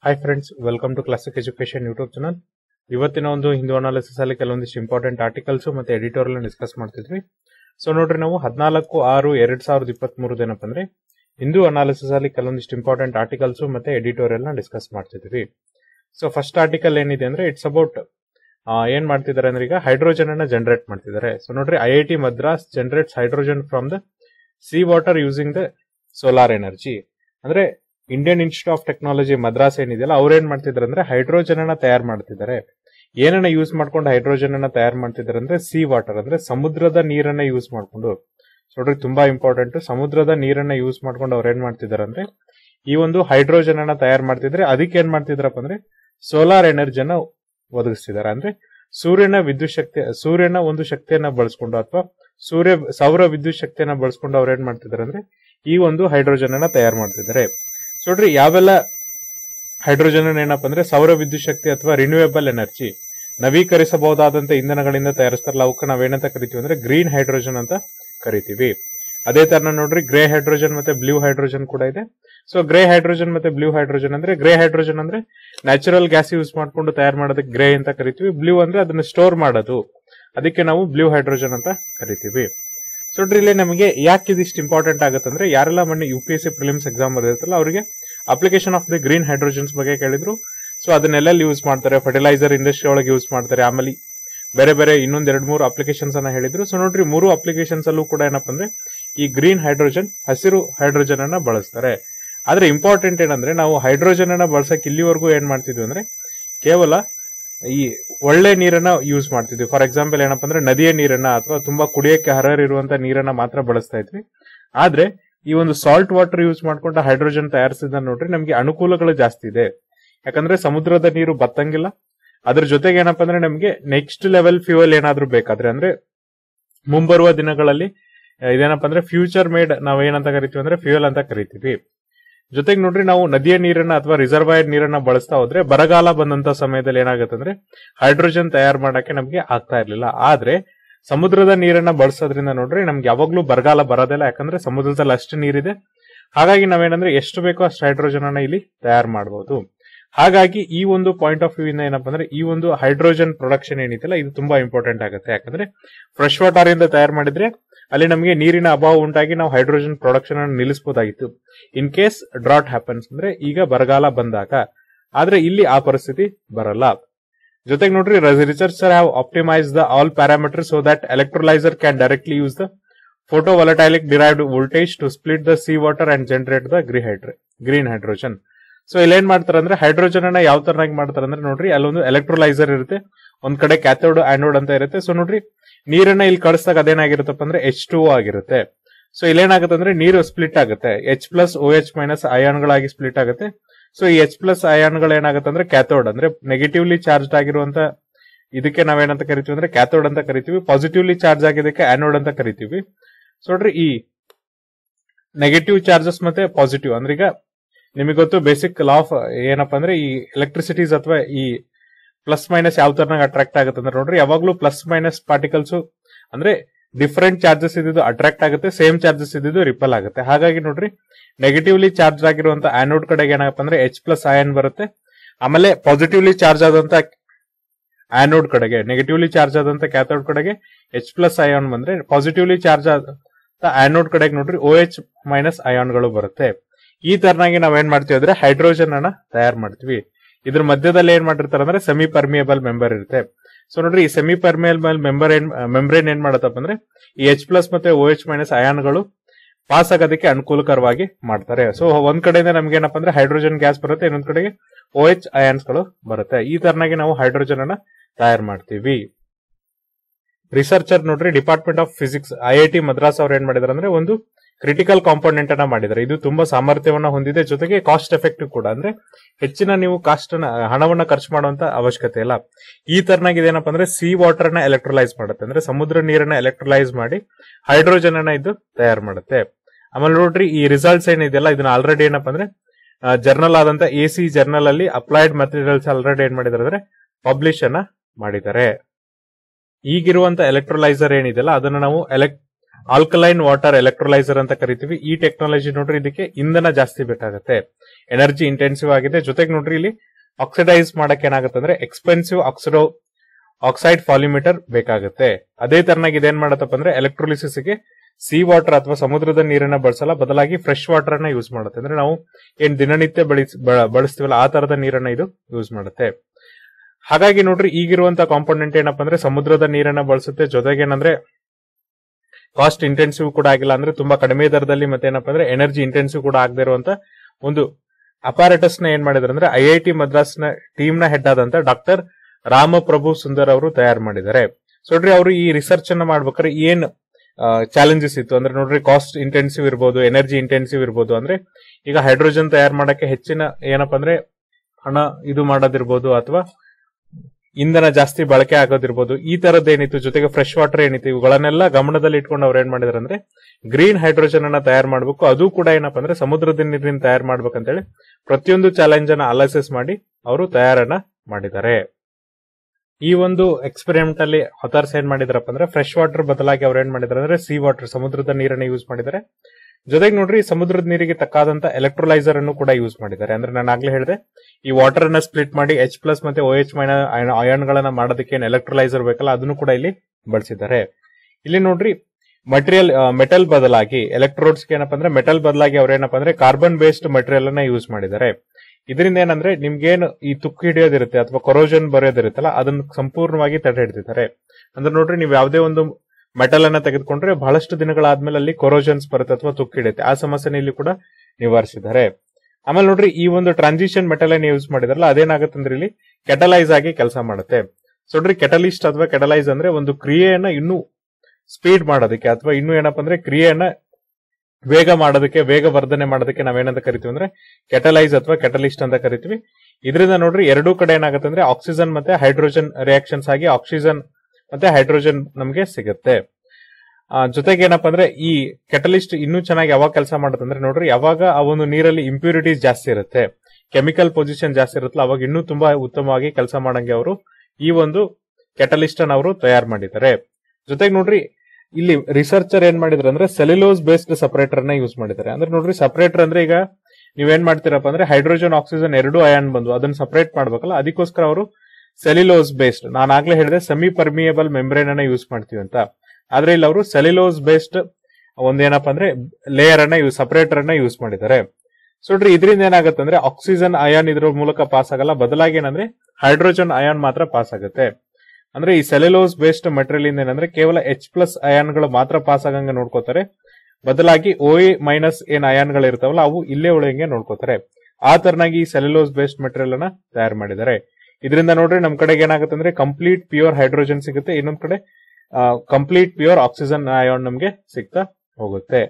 hi friends welcome to classic education YouTube channel ಇವತ್ತಿನ ಒಂದು Hindu analysis ಅಲ್ಲಿ ಕೆಲವೊಂದಿಷ್ಟು ಇಂಪಾರ್ಟೆಂಟ್ ಆರ್ಟಿಕಲ್ಸ್ ಮತ್ತೆ ಎಡಿಟೋರಿಯಲ್ ಡಿಸ್ಕಸ್ ಮಾಡ್ತಿದ್ವಿ ಸೊ ನೋಡ್ರಿ ನಾವು ಹದಿನಾಲ್ಕು ಆರು ಎರಡ್ ಸಾವಿರದ ಇಪ್ಪತ್ತ್ ಮೂರದು ಏನಪ್ಪ ಅಂದ್ರೆ ಹಿಂದೂ ಅನಾಲಿಸಿಸ್ ಅಲ್ಲಿ ಕೆಲವೊಂದಿಷ್ಟು ಇಂಪಾರ್ಟೆಂಟ್ ಆರ್ಟಿಕಲ್ಸ್ ಮತ್ತೆ ಎಡಿಟೋರಿಯಲ್ ನ ಡಿಸ್ಕಸ್ ಮಾಡ್ತಿದ್ವಿ ಸೊ ಫಸ್ಟ್ ಆರ್ಟಿಕಲ್ ಏನಿದೆ ಅಂದ್ರೆ ಇಟ್ಸ್ ಅಬೌಟ್ ಏನ್ ಮಾಡ್ತಿದ್ದಾರೆ ಅಂದ್ರೆ ಈಗ ಹೈಡ್ರೋಜನ್ ಅನ್ನ ಜನರೇಟ್ ಮಾಡ್ತಿದ್ದಾರೆ ಸೊ ನೋಡ್ರಿ I I T Madras generates hydrogen from the sea water using the solar energy ಅಂದ್ರೆ Indian institute of technology Madras ಏನಿದೆಯಲ್ಲ ಅವ್ರು ಏನ್ ಮಾಡ್ತಿದ್ದಾರೆ ಅಂದ್ರೆ ಹೈಡ್ರೋಜನ್ ಅನ್ನ ತಯಾರು ಮಾಡ್ತಿದ್ದಾರೆ ಏನನ್ನ ಯೂಸ್ ಮಾಡ್ಕೊಂಡು ಹೈಡ್ರೋಜನ್ ಅನ್ನ ತಯಾರು ಮಾಡ್ತಿದ್ದಾರೆ ಅಂದ್ರೆ ಸಿ ವಾಟರ್ ಅಂದ್ರೆ ಸಮುದ್ರದ ನೀರನ್ನ ಯೂಸ್ ಮಾಡ್ಕೊಂಡು ನೋಡ್ರಿ ತುಂಬಾ ಇಂಪಾರ್ಟೆಂಟ್ ಸಮುದ್ರದ ನೀರನ್ನ ಯೂಸ್ ಮಾಡ್ಕೊಂಡು ಅವ್ರು ಏನ್ ಮಾಡ್ತಿದ್ದಾರೆ ಅಂದ್ರೆ ಈ ಒಂದು ಹೈಡ್ರೋಜನ್ ಅನ್ನ ತಯಾರು ಮಾಡ್ತಿದ್ರೆ ಅದಕ್ಕೆ ಏನ್ ಮಾಡ್ತಿದ್ರಪ್ಪ ಅಂದ್ರೆ ಸೋಲಾರ್ ಎನರ್ಜಿಯನ್ನ ಒದಗಿಸ್ತಿದ್ದಾರೆ ಅಂದ್ರೆ ಸೂರ್ಯನ ವಿದ್ಯುತ್ ಶಕ್ತಿ ಸೂರ್ಯನ ಒಂದು ಶಕ್ತಿಯನ್ನ ಬಳಸ್ಕೊಂಡು ಅಥವಾ ಸೂರ್ಯ ಸೌರ ವಿದ್ಯುತ್ ಶಕ್ತಿಯನ್ನ ಬಳಸ್ಕೊಂಡು ಅವ್ರು ಏನ್ ಮಾಡ್ತಿದ್ದಾರೆ ಅಂದ್ರೆ ಈ ಒಂದು ಹೈಡ್ರೋಜನ್ ಅನ್ನ ತಯಾರು ಮಾಡ್ತಿದ್ದಾರೆ ಸೊ ನೋಡ್ರಿ ಯಾವೆಲ್ಲ ಹೈಡ್ರೋಜನ್ ಏನಪ್ಪ ಅಂದ್ರೆ ಸೌರ ವಿದ್ಯುತ್ ಶಕ್ತಿ ಅಥವಾ ರಿನ್ಯೂಯಬಲ್ ಎನರ್ಜಿ ನವೀಕರಿಸಬಹುದಾದಂತ ಇಂಧನಗಳಿಂದ ತಯಾರಿಸ್ತಾರಲ್ಲ ಅವಕ್ಕೆ ನಾವೇನಂತ ಕರಿತೀವಿ ಅಂದ್ರೆ ಗ್ರೀನ್ ಹೈಡ್ರೋಜನ್ ಅಂತ ಕರಿತೀವಿ ಅದೇ ತರ ನೋಡ್ರಿ ಗ್ರೇ ಹೈಡ್ರೋಜನ್ ಮತ್ತೆ ಬ್ಲೂ ಹೈಡ್ರೋಜನ್ ಕೂಡ ಇದೆ ಸೊ ಗ್ರೇ ಹೈಡ್ರೋಜನ್ ಮತ್ತೆ ಬ್ಲೂ ಹೈಡ್ರೋಜನ್ ಅಂದ್ರೆ ಗ್ರೇ ಹೈಡ್ರೋಜನ್ ಅಂದ್ರೆ ನ್ಯಾಚುರಲ್ ಗ್ಯಾಸ್ ಯೂಸ್ ಮಾಡ್ಕೊಂಡು ತಯಾರು ಮಾಡೋದಕ್ಕೆ ಗ್ರೇ ಅಂತ ಕರಿತೀವಿ ಬ್ಲೂ ಅಂದ್ರೆ ಅದನ್ನ ಸ್ಟೋರ್ ಮಾಡೋದು ಅದಕ್ಕೆ ನಾವು ಬ್ಲೂ ಹೈಡ್ರೋಜನ್ ಅಂತ ಕರಿತೀವಿ ಸೊ ನೋಡ್ರಿ ಇಲ್ಲಿ ನಮಗೆ ಯಾಕೆ ಇದಿಷ್ಟು ಇಂಪಾರ್ಟೆಂಟ್ ಆಗುತ್ತೆ ಅಂದ್ರೆ ಯಾರೆಲ್ಲ ಮೊನ್ನೆ U P S C prelims exam ಬರೆದಿರ್ತಲ್ಲ ಅವರಿಗೆ application of the green hydrogens ಬಗ್ಗೆ ಕೇಳಿದ್ರು ಸೊ ಅದನ್ನೆಲ್ಲ ಯೂಸ್ ಮಾಡ್ತಾರೆ ಫರ್ಟಿಲೈಸರ್ ಇಂಡಸ್ಟ್ರಿ ಒಳಗೆ ಯೂಸ್ ಮಾಡ್ತಾರೆ ಆಮೇಲೆ ಬೇರೆ ಬೇರೆ ಇನ್ನೊಂದ್ ಎರಡ್ ಮೂರು ಅಪ್ಲಿಕೇಶನ್ಸ್ ಅನ್ನ ಹೇಳಿದ್ರು ಸೊ ನೋಡ್ರಿ ಮೂರು ಅಪ್ಲಿಕೇಶನ್ಸ್ ಅಲ್ಲೂ ಕೂಡ ಏನಪ್ಪ ಅಂದ್ರೆ ಈ ಗ್ರೀನ್ ಹೈಡ್ರೋಜನ್ ಹಸಿರು ಹೈಡ್ರೋಜನ್ ಅನ್ನ ಬಳಸ್ತಾರೆ ಆದ್ರೆ ಇಂಪಾರ್ಟೆಂಟ್ ಏನಂದ್ರೆ ನಾವು ಹೈಡ್ರೋಜನ್ ಅನ್ನ ಬಳಸಕ್ ಇಲ್ಲಿವರೆಗೂ ಏನ್ ಮಾಡ್ತಿದ್ವಿ ಅಂದ್ರೆ ಕೇವಲ ಈ ಒಳ್ಳೆ ನೀರನ್ನ ಯೂಸ್ ಮಾಡ್ತಿದ್ವಿ ಫಾರ್ ಎಕ್ಸಾಂಪಲ್ ಏನಪ್ಪಾ ಅಂದ್ರೆ ನದಿಯ ನೀರನ್ನ ಅಥವಾ ತುಂಬಾ ಕುಡಿಯಕ್ಕೆ ಹರರಿರುವಂತ ನೀರನ್ನ ಮಾತ್ರ ಬಳಸ್ತಾ ಇದ್ವಿ ಆದ್ರೆ ಈ ಒಂದು ಸಾಲ್ಟ್ ವಾಟರ್ ಯೂಸ್ ಮಾಡ್ಕೊಂಡು ಹೈಡ್ರೋಜನ್ ತಯಾರಿಸಿದ ನೋಡ್ರಿ ನಮ್ಗೆ ಅನುಕೂಲಗಳು ಜಾಸ್ತಿ ಇದೆ ಯಾಕಂದ್ರೆ ಸಮುದ್ರದ ನೀರು ಬತ್ತಂಗಿಲ್ಲ ಅದ್ರ ಜೊತೆಗೆ ಏನಪ್ಪಾ ಅಂದ್ರೆ ನಮ್ಗೆ ನೆಕ್ಸ್ಟ್ ಲೆವೆಲ್ ಫ್ಯೂಯಲ್ ಏನಾದ್ರೂ ಬೇಕಾದ್ರೆ ಅಂದ್ರೆ ಮುಂಬರುವ ದಿನಗಳಲ್ಲಿ ಇದೇನಪ್ಪ ಅಂದ್ರೆ ಫ್ಯೂಚರ್ ಮೇಡ್ ನಾವ್ ಏನಂತ ಕರಿತೀವಿ ಅಂದ್ರೆ ಫ್ಯೂಯಲ್ ಅಂತ ಕರಿತೀವಿ ಜೊತೆಗೆ ನೋಡ್ರಿ ನಾವು ನದಿಯ ನೀರನ್ನ ಅಥವಾ ರಿಸರ್ವಾಯರ್ ನೀರನ್ನ ಬಳಸ್ತಾ ಹೋದ್ರೆ ಬರಗಾಲ ಬಂದಂತ ಸಮಯದಲ್ಲಿ ಏನಾಗುತ್ತೆ ಅಂದ್ರೆ ಹೈಡ್ರೋಜನ್ ತಯಾರು ಮಾಡಕ್ಕೆ ನಮ್ಗೆ ಆಗ್ತಾ ಇರ್ಲಿಲ್ಲ ಆದ್ರೆ ಸಮುದ್ರದ ನೀರನ್ನ ಬಳಸೋದ್ರಿಂದ ನೋಡ್ರಿ ನಮ್ಗೆ ಯಾವಾಗ್ಲೂ ಬರಗಾಲ ಬರೋದಿಲ್ಲ ಯಾಕಂದ್ರೆ ಸಮುದ್ರದಲ್ಲಿ ಅಷ್ಟು ನೀರಿದೆ ಹಾಗಾಗಿ ನಾವೇನಂದ್ರೆ ಎಷ್ಟು ಬೇಕೋ ಅಷ್ಟು ಹೈಡ್ರೋಜನ್ ಅನ್ನ ಇಲ್ಲಿ ತಯಾರು ಮಾಡಬಹುದು ಹಾಗಾಗಿ ಈ ಒಂದು ಪಾಯಿಂಟ್ ಆಫ್ ವ್ಯೂ ಇಂದ ಏನಪ್ಪಾ ಅಂದ್ರೆ ಈ ಒಂದು ಹೈಡ್ರೋಜನ್ ಪ್ರೊಡಕ್ಷನ್ ಏನಿದೆಯಲ್ಲ ಇದು ತುಂಬಾ ಇಂಪಾರ್ಟೆಂಟ್ ಆಗುತ್ತೆ ಯಾಕಂದ್ರೆ ಫ್ರೆಶ್ ವಾಟರ್ ಇಂದ ತಯಾರು ಮಾಡಿದ್ರೆ ಅಲ್ಲಿ ನಮಗೆ ನೀರಿನ ಅಭಾವ ಉಂಟಾಗಿ ನಾವು ಹೈಡ್ರೋಜನ್ ಪ್ರೊಡಕ್ಷನ್ ಅನ್ನು ನಿಲ್ಲಿಸಬಹುದಾಗಿತ್ತು ಇನ್ ಕೇಸ್ ಡ್ರಾಟ್ ಹ್ಯಾಪನ್ಸ್ ಅಂದ್ರೆ ಈಗ ಬರಗಾಲ ಬಂದಾಗ ಆದ್ರೆ ಇಲ್ಲಿ ಆ ಪರಿಸ್ಥಿತಿ ಬರಲ್ಲ ಜೊತೆಗೆ ನೋಡ್ರಿ researcher have optimise the all parameter so that electrolyser can directly use the photo voltaic derived voltage to split the sea water and generate the green hydro green hydrogen so ಇಲ್ಲಿ ಏನ್ ಮಾಡ್ತಾರೆ ಅಂದ್ರೆ ಹೈಡ್ರೋಜನ್ ಅನ್ನ ಯಾವ ತರನಾಗಿ ಮಾಡ್ತಾರೆ ಅಂದ್ರೆ ನೋಡ್ರಿ ಅಲ್ಲೊಂದು ಎಲೆಕ್ಟ್ರೋಲೈಸರ್ ಇರುತ್ತೆ ಒಂದ್ ಕಡೆ ಕ್ಯಾಥೋಡ್ ಆನೋಡ್ ಅಂತ ಇರುತ್ತೆ ಸೊ ನೋಡ್ರಿ ನೀರನ್ನ ಇಲ್ಲಿ ಕಳಿಸಿದಾಗ ಅದೇನಾಗಿರುತ್ತಪ್ಪ ಅಂದ್ರೆ ಎಚ್ ಟು ಆಗಿರುತ್ತೆ ಸೊ ಇಲ್ಲೇನಾಗುತ್ತೆ ಅಂದ್ರೆ ನೀರು ಸ್ಪ್ಲಿಟ್ ಆಗುತ್ತೆ H plus O H minus ಅಯಾನ್ಗಳಾಗಿ ಸ್ಪ್ಲಿಟ್ ಆಗುತ್ತೆ ಸೊ ಈ ಎಚ್ ಪ್ಲಸ್ ಅಯಾನ್ಗಳು ಏನಾಗುತ್ತೆ ಅಂದ್ರೆ ಕ್ಯಾಥೋಡ್ ಅಂದ್ರೆ ನೆಗೆಟಿವ್ಲಿ ಚಾರ್ಜ್ ಆಗಿರುವಂತ ಇದಕ್ಕೆ ನಾವೇನಂತ ಕರಿತೀವಿ ಅಂದ್ರೆ ಕ್ಯಾಥೋಡ್ ಅಂತ ಕರಿತೀವಿ ಪಾಸಿಟಿವ್ಲಿ ಚಾರ್ಜ್ ಆಗಿದ್ದಕ್ಕೆ ಆನೋಡ್ ಅಂತ ಕರಿತೀವಿ ಸೊ ನೋಡ್ರಿ ಈ ನೆಗೆಟಿವ್ ಚಾರ್ಜಸ್ ಮತ್ತೆ ಪಾಸಿಟಿವ್ ಅಂದ್ರೆ ಈಗ ನಿಮಗೆ ಗೊತ್ತು ಬೇಸಿಕ್ ಲಾ ಆಫ್ ಏನಪ್ಪಾ ಅಂದ್ರೆ ಈ ಎಲೆಕ್ಟ್ರಿಸಿಟೀಸ್ ಅಥವಾ ಈ ಪ್ಲಸ್ ಮೈನಸ್ ಯಾವ ತರನಾಗ ಅಟ್ರಾಕ್ಟ್ ಆಗುತ್ತೆ ಅಂದ್ರೆ ನೋಡ್ರಿ ಯಾವಾಗ್ಲೂ ಪ್ಲಸ್ ಮೈನಸ್ ಪಾರ್ಟಿಕಲ್ಸ್ ಅಂದ್ರೆ ಡಿಫರೆಂಟ್ ಚಾರ್ಜಸ್ ಇದ್ದಿದ್ದು ಅಟ್ರಾಕ್ಟ್ ಆಗುತ್ತೆ ಸೇಮ್ ಚಾರ್ಜಸ್ ಇದ್ದಿದ್ದು ರಿಪಲ್ ಆಗುತ್ತೆ ಹಾಗಾಗಿ ನೋಡ್ರಿ ನೆಗೆಟಿವ್ಲಿ ಚಾರ್ಜ್ ಆಗಿರುವಂತ ಆನೋಡ್ ಕಡೆಗೆ ಏನಪ್ಪ ಅಂದ್ರೆ ಎಚ್ ಪ್ಲಸ್ ಅಯನ್ ಬರುತ್ತೆ ಆಮೇಲೆ ಪಾಸಿಟಿವ್ಲಿ ಚಾರ್ಜ್ ಆದಂತ ಆನೋಡ್ ಕಡೆಗೆ ನೆಗೆಟಿವ್ಲಿ ಚಾರ್ಜ್ ಆದಂತ ಕ್ಯಾಥೋಡ್ ಕಡೆಗೆ ಎಚ್ ಪ್ಲಸ್ ಅಯಾನ್ ಬಂದ್ರೆ ಪಾಸಿಟಿವ್ಲಿ ಚಾರ್ಜ್ ಆದಂತ ಆನೋಡ್ ಕಡೆಗೆ ನೋಡ್ರಿ ಓ ಎಚ್ ಮೈನಸ್ ಅಯಾನ್ಗಳು ಬರುತ್ತೆ ಈ ತರನಾಗಿ ನಾವೇನ್ ಮಾಡ್ತೀವಿ ಅಂದ್ರೆ ಹೈಡ್ರೋಜನ್ ಅನ್ನ ತಯಾರು ಮಾಡ್ತೀವಿ ಇದ್ರ ಮಧ್ಯದಲ್ಲಿ ಏನ್ ಮಾಡಿರ್ತಾರೆ ಅಂದ್ರೆ ಸೆಮಿ ಪರ್ಮಿಯಬಲ್ ಮೆಂಬರ್ ಇರುತ್ತೆ ಸೊ ನೋಡ್ರಿ ಈ ಸೆಮಿ ಪರ್ಮಿಯಬಲ್ ಮೆಂಬರ್ ಏನ್ ಮೆಂಬ್ರೇನ್ ಏನ್ ಮಾಡತ್ತಪ್ಪ ಅಂದ್ರೆ ಈ ಎಚ್ ಪ್ಲಸ್ ಮತ್ತೆ ಓ ಎಚ್ ಮೈನಸ್ ಅಯಾನ್ಗಳು ಪಾಸ್ ಆಗೋದಕ್ಕೆ ಅನುಕೂಲಕರವಾಗಿ ಮಾಡ್ತಾರೆ ಸೊ ಒಂದ್ ಕಡೆಯಿಂದ ನಮ್ಗೆ ಏನಪ್ಪಾ ಅಂದ್ರೆ ಹೈಡ್ರೋಜನ್ ಗ್ಯಾಸ್ ಬರುತ್ತೆ ಇನ್ನೊಂದ್ ಕಡೆಗೆ ಓ ಎಚ್ ಅಯಾನ್ಸ್ ಗಳು ಬರುತ್ತೆ ಈ ತರನಾಗಿ ನಾವು ಹೈಡ್ರೋಜನ್ ಅನ್ನ ತಯಾರು ಮಾಡ್ತೀವಿ ರಿಸರ್ಚರ್ ನೋಡ್ರಿ department of physics I I T Madras ಅವ್ರು ಏನ್ ಮಾಡಿದಾರೆ ಅಂದ್ರೆ ಒಂದು ಕ್ರಿಟಿಕಲ್ ಕಾಂಪೋನೆಂಟ್ ಅನ್ನ ಮಾಡಿದ್ದಾರೆ ಇದು ತುಂಬಾ ಸಾಮರ್ಥ್ಯವನ್ನ ಹೊಂದಿದೆ ಜೊತೆಗೆ ಕಾಸ್ಟ್ ಎಫೆಕ್ಟಿವ್ ಕೂಡ ಅಂದ್ರೆ ಹೆಚ್ಚಿನ ನೀವು ಕಾಸ್ಟ್ ಹಣವನ್ನ ಖರ್ಚು ಮಾಡುವಂತ ಅವಶ್ಯಕತೆ ಇಲ್ಲ ಈ ತರನಾಗಿ ಇದೇನಪ್ಪ ಅಂದ್ರೆ ಸಿ ವಾಟರ್ ನ ಎಲೆಕ್ಟ್ರೋಲೈಸ್ ಮಾಡುತ್ತೆ ಅಂದ್ರೆ ಸಮುದ್ರ ನೀರನ್ನ ಎಲೆಕ್ಟ್ರೋಲೈಸ್ ಮಾಡಿ ಹೈಡ್ರೋಜನ್ ಅನ್ನ ಇದು ತಯಾರು ಮಾಡುತ್ತೆ ಆಮೇಲೆ ನೋಡ್ರಿ ಈ ರಿಸಲ್ಟ್ಸ್ ಏನಿದೆಯಲ್ಲ ಇದನ್ನ ಆಲ್ರೆಡಿ ಏನಪ್ಪ ಅಂದ್ರೆ ಜರ್ನಲ್ ಆದಂತ ಎ ಸಿ ಜರ್ನಲ್ ಅಲ್ಲಿ ಅಪ್ಲೈಡ್ ಮೆಟೀರಿಯಲ್ಸ್ ಆಲ್ರೆಡಿ ಏನ್ ಮಾಡಿದಾರೆ ಅಂದ್ರೆ ಪಬ್ಲಿಷ್ ಅನ್ನ ಮಾಡಿದ್ದಾರೆ ಈಗಿರುವಂತ ಎಲೆಕ್ಟ್ರೋಲೈಸರ್ ಏನಿದೆಯಲ್ಲ ಅದನ್ನ ನಾವು ಎಲೆಕ್ಟ್ ಆಲ್ಕಲೈನ್ ವಾಟರ್ ಎಲೆಕ್ಟ್ರೋಲೈಸರ್ ಅಂತ ಕರಿತೀವಿ ಈ ಟೆಕ್ನಾಲಜಿ ನೋಡ್ರಿ ಇದಕ್ಕೆ ಇಂಧನ ಜಾಸ್ತಿ ಬೇಕಾಗುತ್ತೆ ಎನರ್ಜಿ ಇಂಟೆನ್ಸಿವ್ ಆಗಿದೆ ಜೊತೆಗೆ ನೋಡ್ರಿ ಇಲ್ಲಿ ಆಕ್ಸಿಡೈಸ್ ಮಾಡಕ್ಕೆ ಏನಾಗುತ್ತೆ ಅಂದ್ರೆ ಎಕ್ಸ್ಪೆನ್ಸಿವ್ ಆಕ್ಸಿಡೋ ಆಕ್ಸೈಡ್ ಫಾಲಿಮೀಟರ್ ಬೇಕಾಗುತ್ತೆ ಅದೇ ತರನಾಗಿ ಇದೇನ್ ಮಾಡತ್ತಪ್ಪ ಅಂದ್ರೆ ಎಲೆಕ್ಟ್ರೋಲಿಸಿಸ್ ಗೆ ಸಿ ವಾಟರ್ ಅಥವಾ ಸಮುದ್ರದ ನೀರನ್ನ ಬಳಸಲ್ಲ ಬದಲಾಗಿ ಫ್ರೆಶ್ ವಾಟರ್ ಅನ್ನ ಯೂಸ್ ಮಾಡುತ್ತೆ ಅಂದ್ರೆ ನಾವು ಏನ್ ದಿನನಿತ್ಯ ಬಳಸ್ ಬ- ಬಳಸ್ತೀವಲ್ಲ ಆ ತರದ ನೀರನ್ನ ಇದು ಯೂಸ್ ಮಾಡುತ್ತೆ ಹಾಗಾಗಿ ನೋಡ್ರಿ ಈಗಿರುವಂತ ಕಾಂಪೋನೆಂಟ್ ಏನಪ್ಪಾ ಅಂದ್ರೆ ಸಮುದ್ರದ ನೀರನ್ನ ಬಳಸುತ್ತೆ ಜೊತೆಗೆ ಏನಂದ್ರೆ ಕಾಸ್ಟ್ ಇಂಟೆನ್ಸಿವ್ ಕೂಡ ಆಗಿಲ್ಲ ಅಂದ್ರೆ ತುಂಬಾ ಕಡಿಮೆ ದರದಲ್ಲಿ ಮತ್ತೆ ಏನಪ್ಪಾ ಅಂದ್ರೆ ಎನರ್ಜಿ ಇಂಟೆನ್ಸಿವ್ ಕೂಡ ಆಗದೆ ಇರುವಂತ ಒಂದು ಅಪಾರಟಸ್ ನ ಏನ್ ಮಾಡಿದಾರೆ ಅಂದ್ರೆ ಐ ಐ ಟಿ ಮದ್ರಾಸ್ ನ ಟೀಮ್ ನ ಹೆಡ್ ಆದಂತ ಡಾಕ್ಟರ್ ರಾಮಪ್ರಭು ಸುಂದರ್ ಅವರು ತಯಾರು ಮಾಡಿದ್ದಾರೆ ಸೊ ನೋಡ್ರಿ ಅವರು ಈ ರಿಸರ್ಚ್ ಅನ್ನ ಮಾಡ್ಬೇಕಾದ್ರೆ ಏನ್ ಚಾಲೆಂಜಸ್ ಇತ್ತು ಅಂದ್ರೆ ನೋಡ್ರಿ ಕಾಸ್ಟ್ ಇಂಟೆನ್ಸಿವ್ ಇರ್ಬೋದು ಎನರ್ಜಿ ಇಂಟೆನ್ಸಿವ್ ಇರ್ಬೋದು ಅಂದ್ರೆ ಈಗ ಹೈಡ್ರೋಜನ್ ತಯಾರು ಮಾಡಕ್ಕೆ ಹೆಚ್ಚಿನ ಏನಪ್ಪಾ ಅಂದ್ರೆ ಹಣ ಇದು ಮಾಡೋದಿರ್ಬೋದು ಅಥವಾ ಇಂಧನ ಜಾಸ್ತಿ ಬಳಕೆ ಆಗೋದಿರ್ಬೋದು ಈ ತರದ್ ಏನಿತ್ತು ಜೊತೆಗೆ ಫ್ರೆಶ್ ವಾಟರ್ ಏನಿತ್ತು ಇವುಗಳನ್ನೆಲ್ಲ ಗಮನದಲ್ಲಿ ಇಟ್ಕೊಂಡು ಅವ್ರು ಏನ್ ಮಾಡಿದಾರೆ ಅಂದ್ರೆ ಗ್ರೀನ್ ಹೈಡ್ರೋಜನ್ ಅನ್ನ ತಯಾರು ಮಾಡಬೇಕು ಅದು ಕೂಡ ಏನಪ್ಪಾ ಅಂದ್ರೆ ಸಮುದ್ರದ ನೀರಿನ ತಯಾರು ಮಾಡ್ಬೇಕಂತೇಳಿ ಪ್ರತಿಯೊಂದು ಚಾಲೆಂಜ್ ಅನ್ನ ಅನಾಲಿಸಿಸ್ ಮಾಡಿ ಅವರು ತಯಾರನ್ನ ಮಾಡಿದ್ದಾರೆ ಈ ಒಂದು ಎಕ್ಸ್ಪೆರಿಮೆಂಟ್ ಅಲ್ಲಿ ಹೊತಾರ್ಸ್ ಏನ್ ಮಾಡಿದಾರಪ್ಪ ಅಂದ್ರೆ ಫ್ರೆಶ್ ವಾಟರ್ ಬದಲಾಗಿ ಅವ್ರು ಏನ್ ಮಾಡಿದಾರೆ ಅಂದ್ರೆ ಸಿ ವಾಟರ್ ಸಮುದ್ರದ ನೀರನ್ನ ಯೂಸ್ ಮಾಡಿದ್ದಾರೆ ಜೊತೆಗೆ ನೋಡ್ರಿ ಸಮುದ್ರದ ನೀರಿಗೆ ತಕ್ಕಾದಂತ ಎಲೆಕ್ಟ್ರೋಲೈಸರ್ ಅನ್ನು ಕೂಡ ಯೂಸ್ ಮಾಡಿದ್ದಾರೆ ಅಂದ್ರೆ ನಾನು ಆಗ್ಲೇ ಹೇಳಿದೆ ಈ ವಾಟರ್ ಅನ್ನ ಸ್ಪ್ಲಿಟ್ ಮಾಡಿ ಎಚ್ ಪ್ಲಸ್ ಮತ್ತೆ ಓ ಎಚ್ ಮೈನ ಅಯಾನ್ ಗಳನ್ನ ಮಾಡೋದಕ್ಕೆ ಏನ್ ಎಲೆಕ್ಟ್ರೋಲೈಸರ್ ಬೇಕಲ್ಲ ಅದನ್ನು ಕೂಡ ಇಲ್ಲಿ ಬಳಸಿದ್ದಾರೆ ಇಲ್ಲಿ ನೋಡ್ರಿ ಮಟೀರಿಯಲ್ ಮೆಟಲ್ ಬದಲಾಗಿ ಎಲೆಕ್ಟ್ರೋಡ್ಸ್ ಏನಪ್ಪಾ ಅಂದ್ರೆ ಮೆಟಲ್ ಬದಲಾಗಿ ಅವ್ರು ಏನಪ್ಪಾ ಅಂದ್ರೆ ಕಾರ್ಬನ್ ಬೇಸ್ಡ್ ಮಟೀರಿಯಲ್ ಅನ್ನ ಯೂಸ್ ಮಾಡಿದ್ದಾರೆ ಇದರಿಂದ ಏನಂದ್ರೆ ನಿಮ್ಗೇನು ಈ ತುಕ್ಕು ಹಿಡಿಯೋದಿರುತ್ತೆ ಅಥವಾ ಕೊರೋಜನ್ ಬರೋದಿರುತ್ತಲ್ಲ ಅದನ್ನ ಸಂಪೂರ್ಣವಾಗಿ ತಡೆ ಹಿಡಿದಿದ್ದಾರೆ ಅಂದ್ರೆ ನೋಡ್ರಿ ನೀವು ಯಾವುದೇ ಒಂದು ಮೆಟಲ್ ಅನ್ನ ತೆಗೆದುಕೊಂಡ್ರೆ ಬಹಳಷ್ಟು ದಿನಗಳಾದ್ಮೇಲೆ ಅಲ್ಲಿ ಕೊರೋಜನ್ಸ್ ಬರುತ್ತೆ ಅಥವಾ ತುಕ್ಕು ಹಿಡಿಯುತ್ತೆ ಆ ಸಮಸ್ಯೆನ ಇಲ್ಲಿ ಕೂಡ ನಿವಾರಿಸಿದ್ದಾರೆ ಆಮೇಲೆ ನೋಡ್ರಿ ಈ ಒಂದು ಟ್ರಾನ್ಸಿಷನ್ ಮೆಟಲ್ ಅನ್ನ ಯೂಸ್ ಮಾಡಿದಾರಲ್ಲ ಅದೇನಾಗುತ್ತೆ ಅಂದ್ರೆ ಇಲ್ಲಿ ಕೆಟಲೈಸ್ ಆಗಿ ಕೆಲಸ ಮಾಡುತ್ತೆ ಸೊ ನೋಡ್ರಿ ಕೆಟಲಿಸ್ಟ್ ಅಥವಾ ಕೆಟಲೈಸ್ ಅಂದ್ರೆ ಒಂದು ಕ್ರಿಯೆಯನ್ನ ಇನ್ನೂ ಸ್ಪೀಡ್ ಮಾಡೋದಕ್ಕೆ ಅಥವಾ ಇನ್ನೂ ಏನಪ್ಪಾ ಅಂದ್ರೆ ಕ್ರಿಯೆಯನ್ನ ವೇಗ ಮಾಡೋದಕ್ಕೆ ವೇಗ ವರ್ಧನೆ ಮಾಡೋದಕ್ಕೆ ನಾವೇನಂತ ಕರಿತೀವಿ ಅಂದ್ರೆ ಕೆಟಲೈಸ್ ಅಥವಾ ಕೆಟಲಿಸ್ಟ್ ಅಂತ ಕರಿತೀವಿ ಇದರಿಂದ ನೋಡ್ರಿ ಎರಡೂ ಕಡೆ ಏನಾಗುತ್ತೆ ಅಂದ್ರೆ ಆಕ್ಸಿಜನ್ ಮತ್ತೆ ಹೈಡ್ರೋಜನ್ ರಿಯಾಕ್ಷನ್ಸ್ ಆಗಿ ಆಕ್ಸಿಜನ್ ಮತ್ತೆ ಹೈಡ್ರೋಜನ್ ನಮಗೆ ಸಿಗುತ್ತೆ ಆ, ಜೊತೆಗೆ ಏನಪ್ಪಾ ಅಂದ್ರೆ ಈ ಕೆಟಲಿಸ್ಟ್ ಇನ್ನೂ ಚೆನ್ನಾಗಿ ಯಾವಾಗ ಕೆಲಸ ಮಾಡುತ್ತೆ ಅಂದ್ರೆ ನೋಡ್ರಿ ಯಾವಾಗ ಆ ಒಂದು ನೀರಲ್ಲಿ ಇಂಪ್ಯೂರಿಟೀಸ್ ಜಾಸ್ತಿ ಇರುತ್ತೆ ಕೆಮಿಕಲ್ ಪೊಸಿಷನ್ ಜಾಸ್ತಿ ಇರುತ್ತಲ್ಲ ಅವಾಗ ಇನ್ನೂ ತುಂಬಾ ಉತ್ತಮವಾಗಿ ಕೆಲಸ ಮಾಡಂಗೆ ಅವರು ಈ ಒಂದು ಕೆಟಲಿಸ್ಟ್ ಅನ್ನ ಅವರು ತಯಾರು ಮಾಡಿದ್ದಾರೆ ಜೊತೆಗೆ ನೋಡ್ರಿ ಇಲ್ಲಿ ರಿಸರ್ಚರ್ ಏನ್ ಮಾಡಿದ್ರು ಅಂದ್ರೆ ಸೆಲ್ಯುಲೋಸ್ ಬೇಸ್ಡ್ ಸಪರೇಟರ್ ನ ಯೂಸ್ ಮಾಡಿದ್ದಾರೆ ಅಂದ್ರೆ ನೋಡ್ರಿ ಸಪರೇಟರ್ ಅಂದ್ರೆ ಈಗ ನೀವೇನ್ ಮಾಡ್ತೀರಪ್ಪ ಅಂದ್ರೆ ಹೈಡ್ರೋಜನ್ ಆಕ್ಸಿಜನ್ ಎರಡು ಅಯಾನ್ ಬಂದು ಅದನ್ನ ಸಪರೇಟ್ ಮಾಡ್ಬೇಕಲ್ಲ ಅದಕ್ಕೋಸ್ಕರ ಅವರು ಸೆಲ್ಯುಲೋಸ್ ಬೇಸ್ಡ್ ನಾನು ಆಗ್ಲೇ ಹೇಳಿದೆ ಸೆಮಿ ಪರ್ಮಿಯಬಲ್ ಮೆಂಬ್ರೇನ್ ಅನ್ನ ಯೂಸ್ ಮಾಡ್ತೀವಿ ಅಂತ ಆದ್ರೆ ಇಲ್ಲಿ ಅವರು ಸೆಲ್ಯುಲೋಸ್ ಬೇಸ್ಡ್ ಒಂದೇನಪ್ಪ ಅಂದ್ರೆ ಲೇಯರ್ ಅನ್ನ ಯೂಸ್ ಸಪರೇಟರ್ ಅನ್ನ ಯೂಸ್ ಮಾಡಿದ್ದಾರೆ ಸೊ ನೋಡ್ರಿ ಇದರಿಂದ ಏನಾಗುತ್ತೆ ಅಂದ್ರೆ ಆಕ್ಸಿಜನ್ ಅಯಾನ್ ಇದ್ರ ಮೂಲಕ ಪಾಸ್ ಆಗಲ್ಲ ಬದಲಾಗಿ ಏನಂದ್ರೆ ಹೈಡ್ರೋಜನ್ ಅಯಾನ್ ಮಾತ್ರ ಪಾಸ್ ಆಗುತ್ತೆ ಅಂದ್ರೆ ಈ ಸೆಲ್ಯುಲೋಸ್ ಬೇಸ್ಡ್ ಮೆಟೀರಿಯಲ್ ಇಂದ ಏನಂದ್ರೆ ಕೇವಲ ಎಚ್ ಪ್ಲಸ್ ಅಯಾನ್ಗಳು ಮಾತ್ರ ಪಾಸ್ ಆಗಂಗೆ ನೋಡ್ಕೋತಾರೆ ಬದಲಾಗಿ ಓ ಎ ಮೈನಸ್ ಏನ್ ಅಯಾನ್ಗಳು ಇರ್ತಾವಲ್ಲ ಅವು ಇಲ್ಲೇ ಉಳಿಯಂಗೆ ನೋಡ್ಕೋತಾರೆ ಆ ತರನಾಗಿ ಈ ಸೆಲ್ಯುಲೋಸ್ ಬೇಸ್ಡ್ ಮೆಟೀರಿಯಲ್ ಅನ್ನ ತಯಾರು ಮಾಡಿದ್ದಾರೆ ಇದರಿಂದ ನೋಡ್ರಿ ನಮ್ ಕಡೆಗೆ ಏನಾಗುತ್ತೆ ಅಂದ್ರೆ ಕಂಪ್ಲೀಟ್ ಪ್ಯೂರ್ ಹೈಡ್ರೋಜನ್ ಸಿಗುತ್ತೆ ಇನ್ನೊಂದ್ ಕಡೆ ಕಂಪ್ಲೀಟ್ ಪ್ಯೂರ್ ಆಕ್ಸಿಜನ್ ಅಯಾನ್ ನಮ್ಗೆ ಸಿಗ್ತಾ ಹೋಗುತ್ತೆ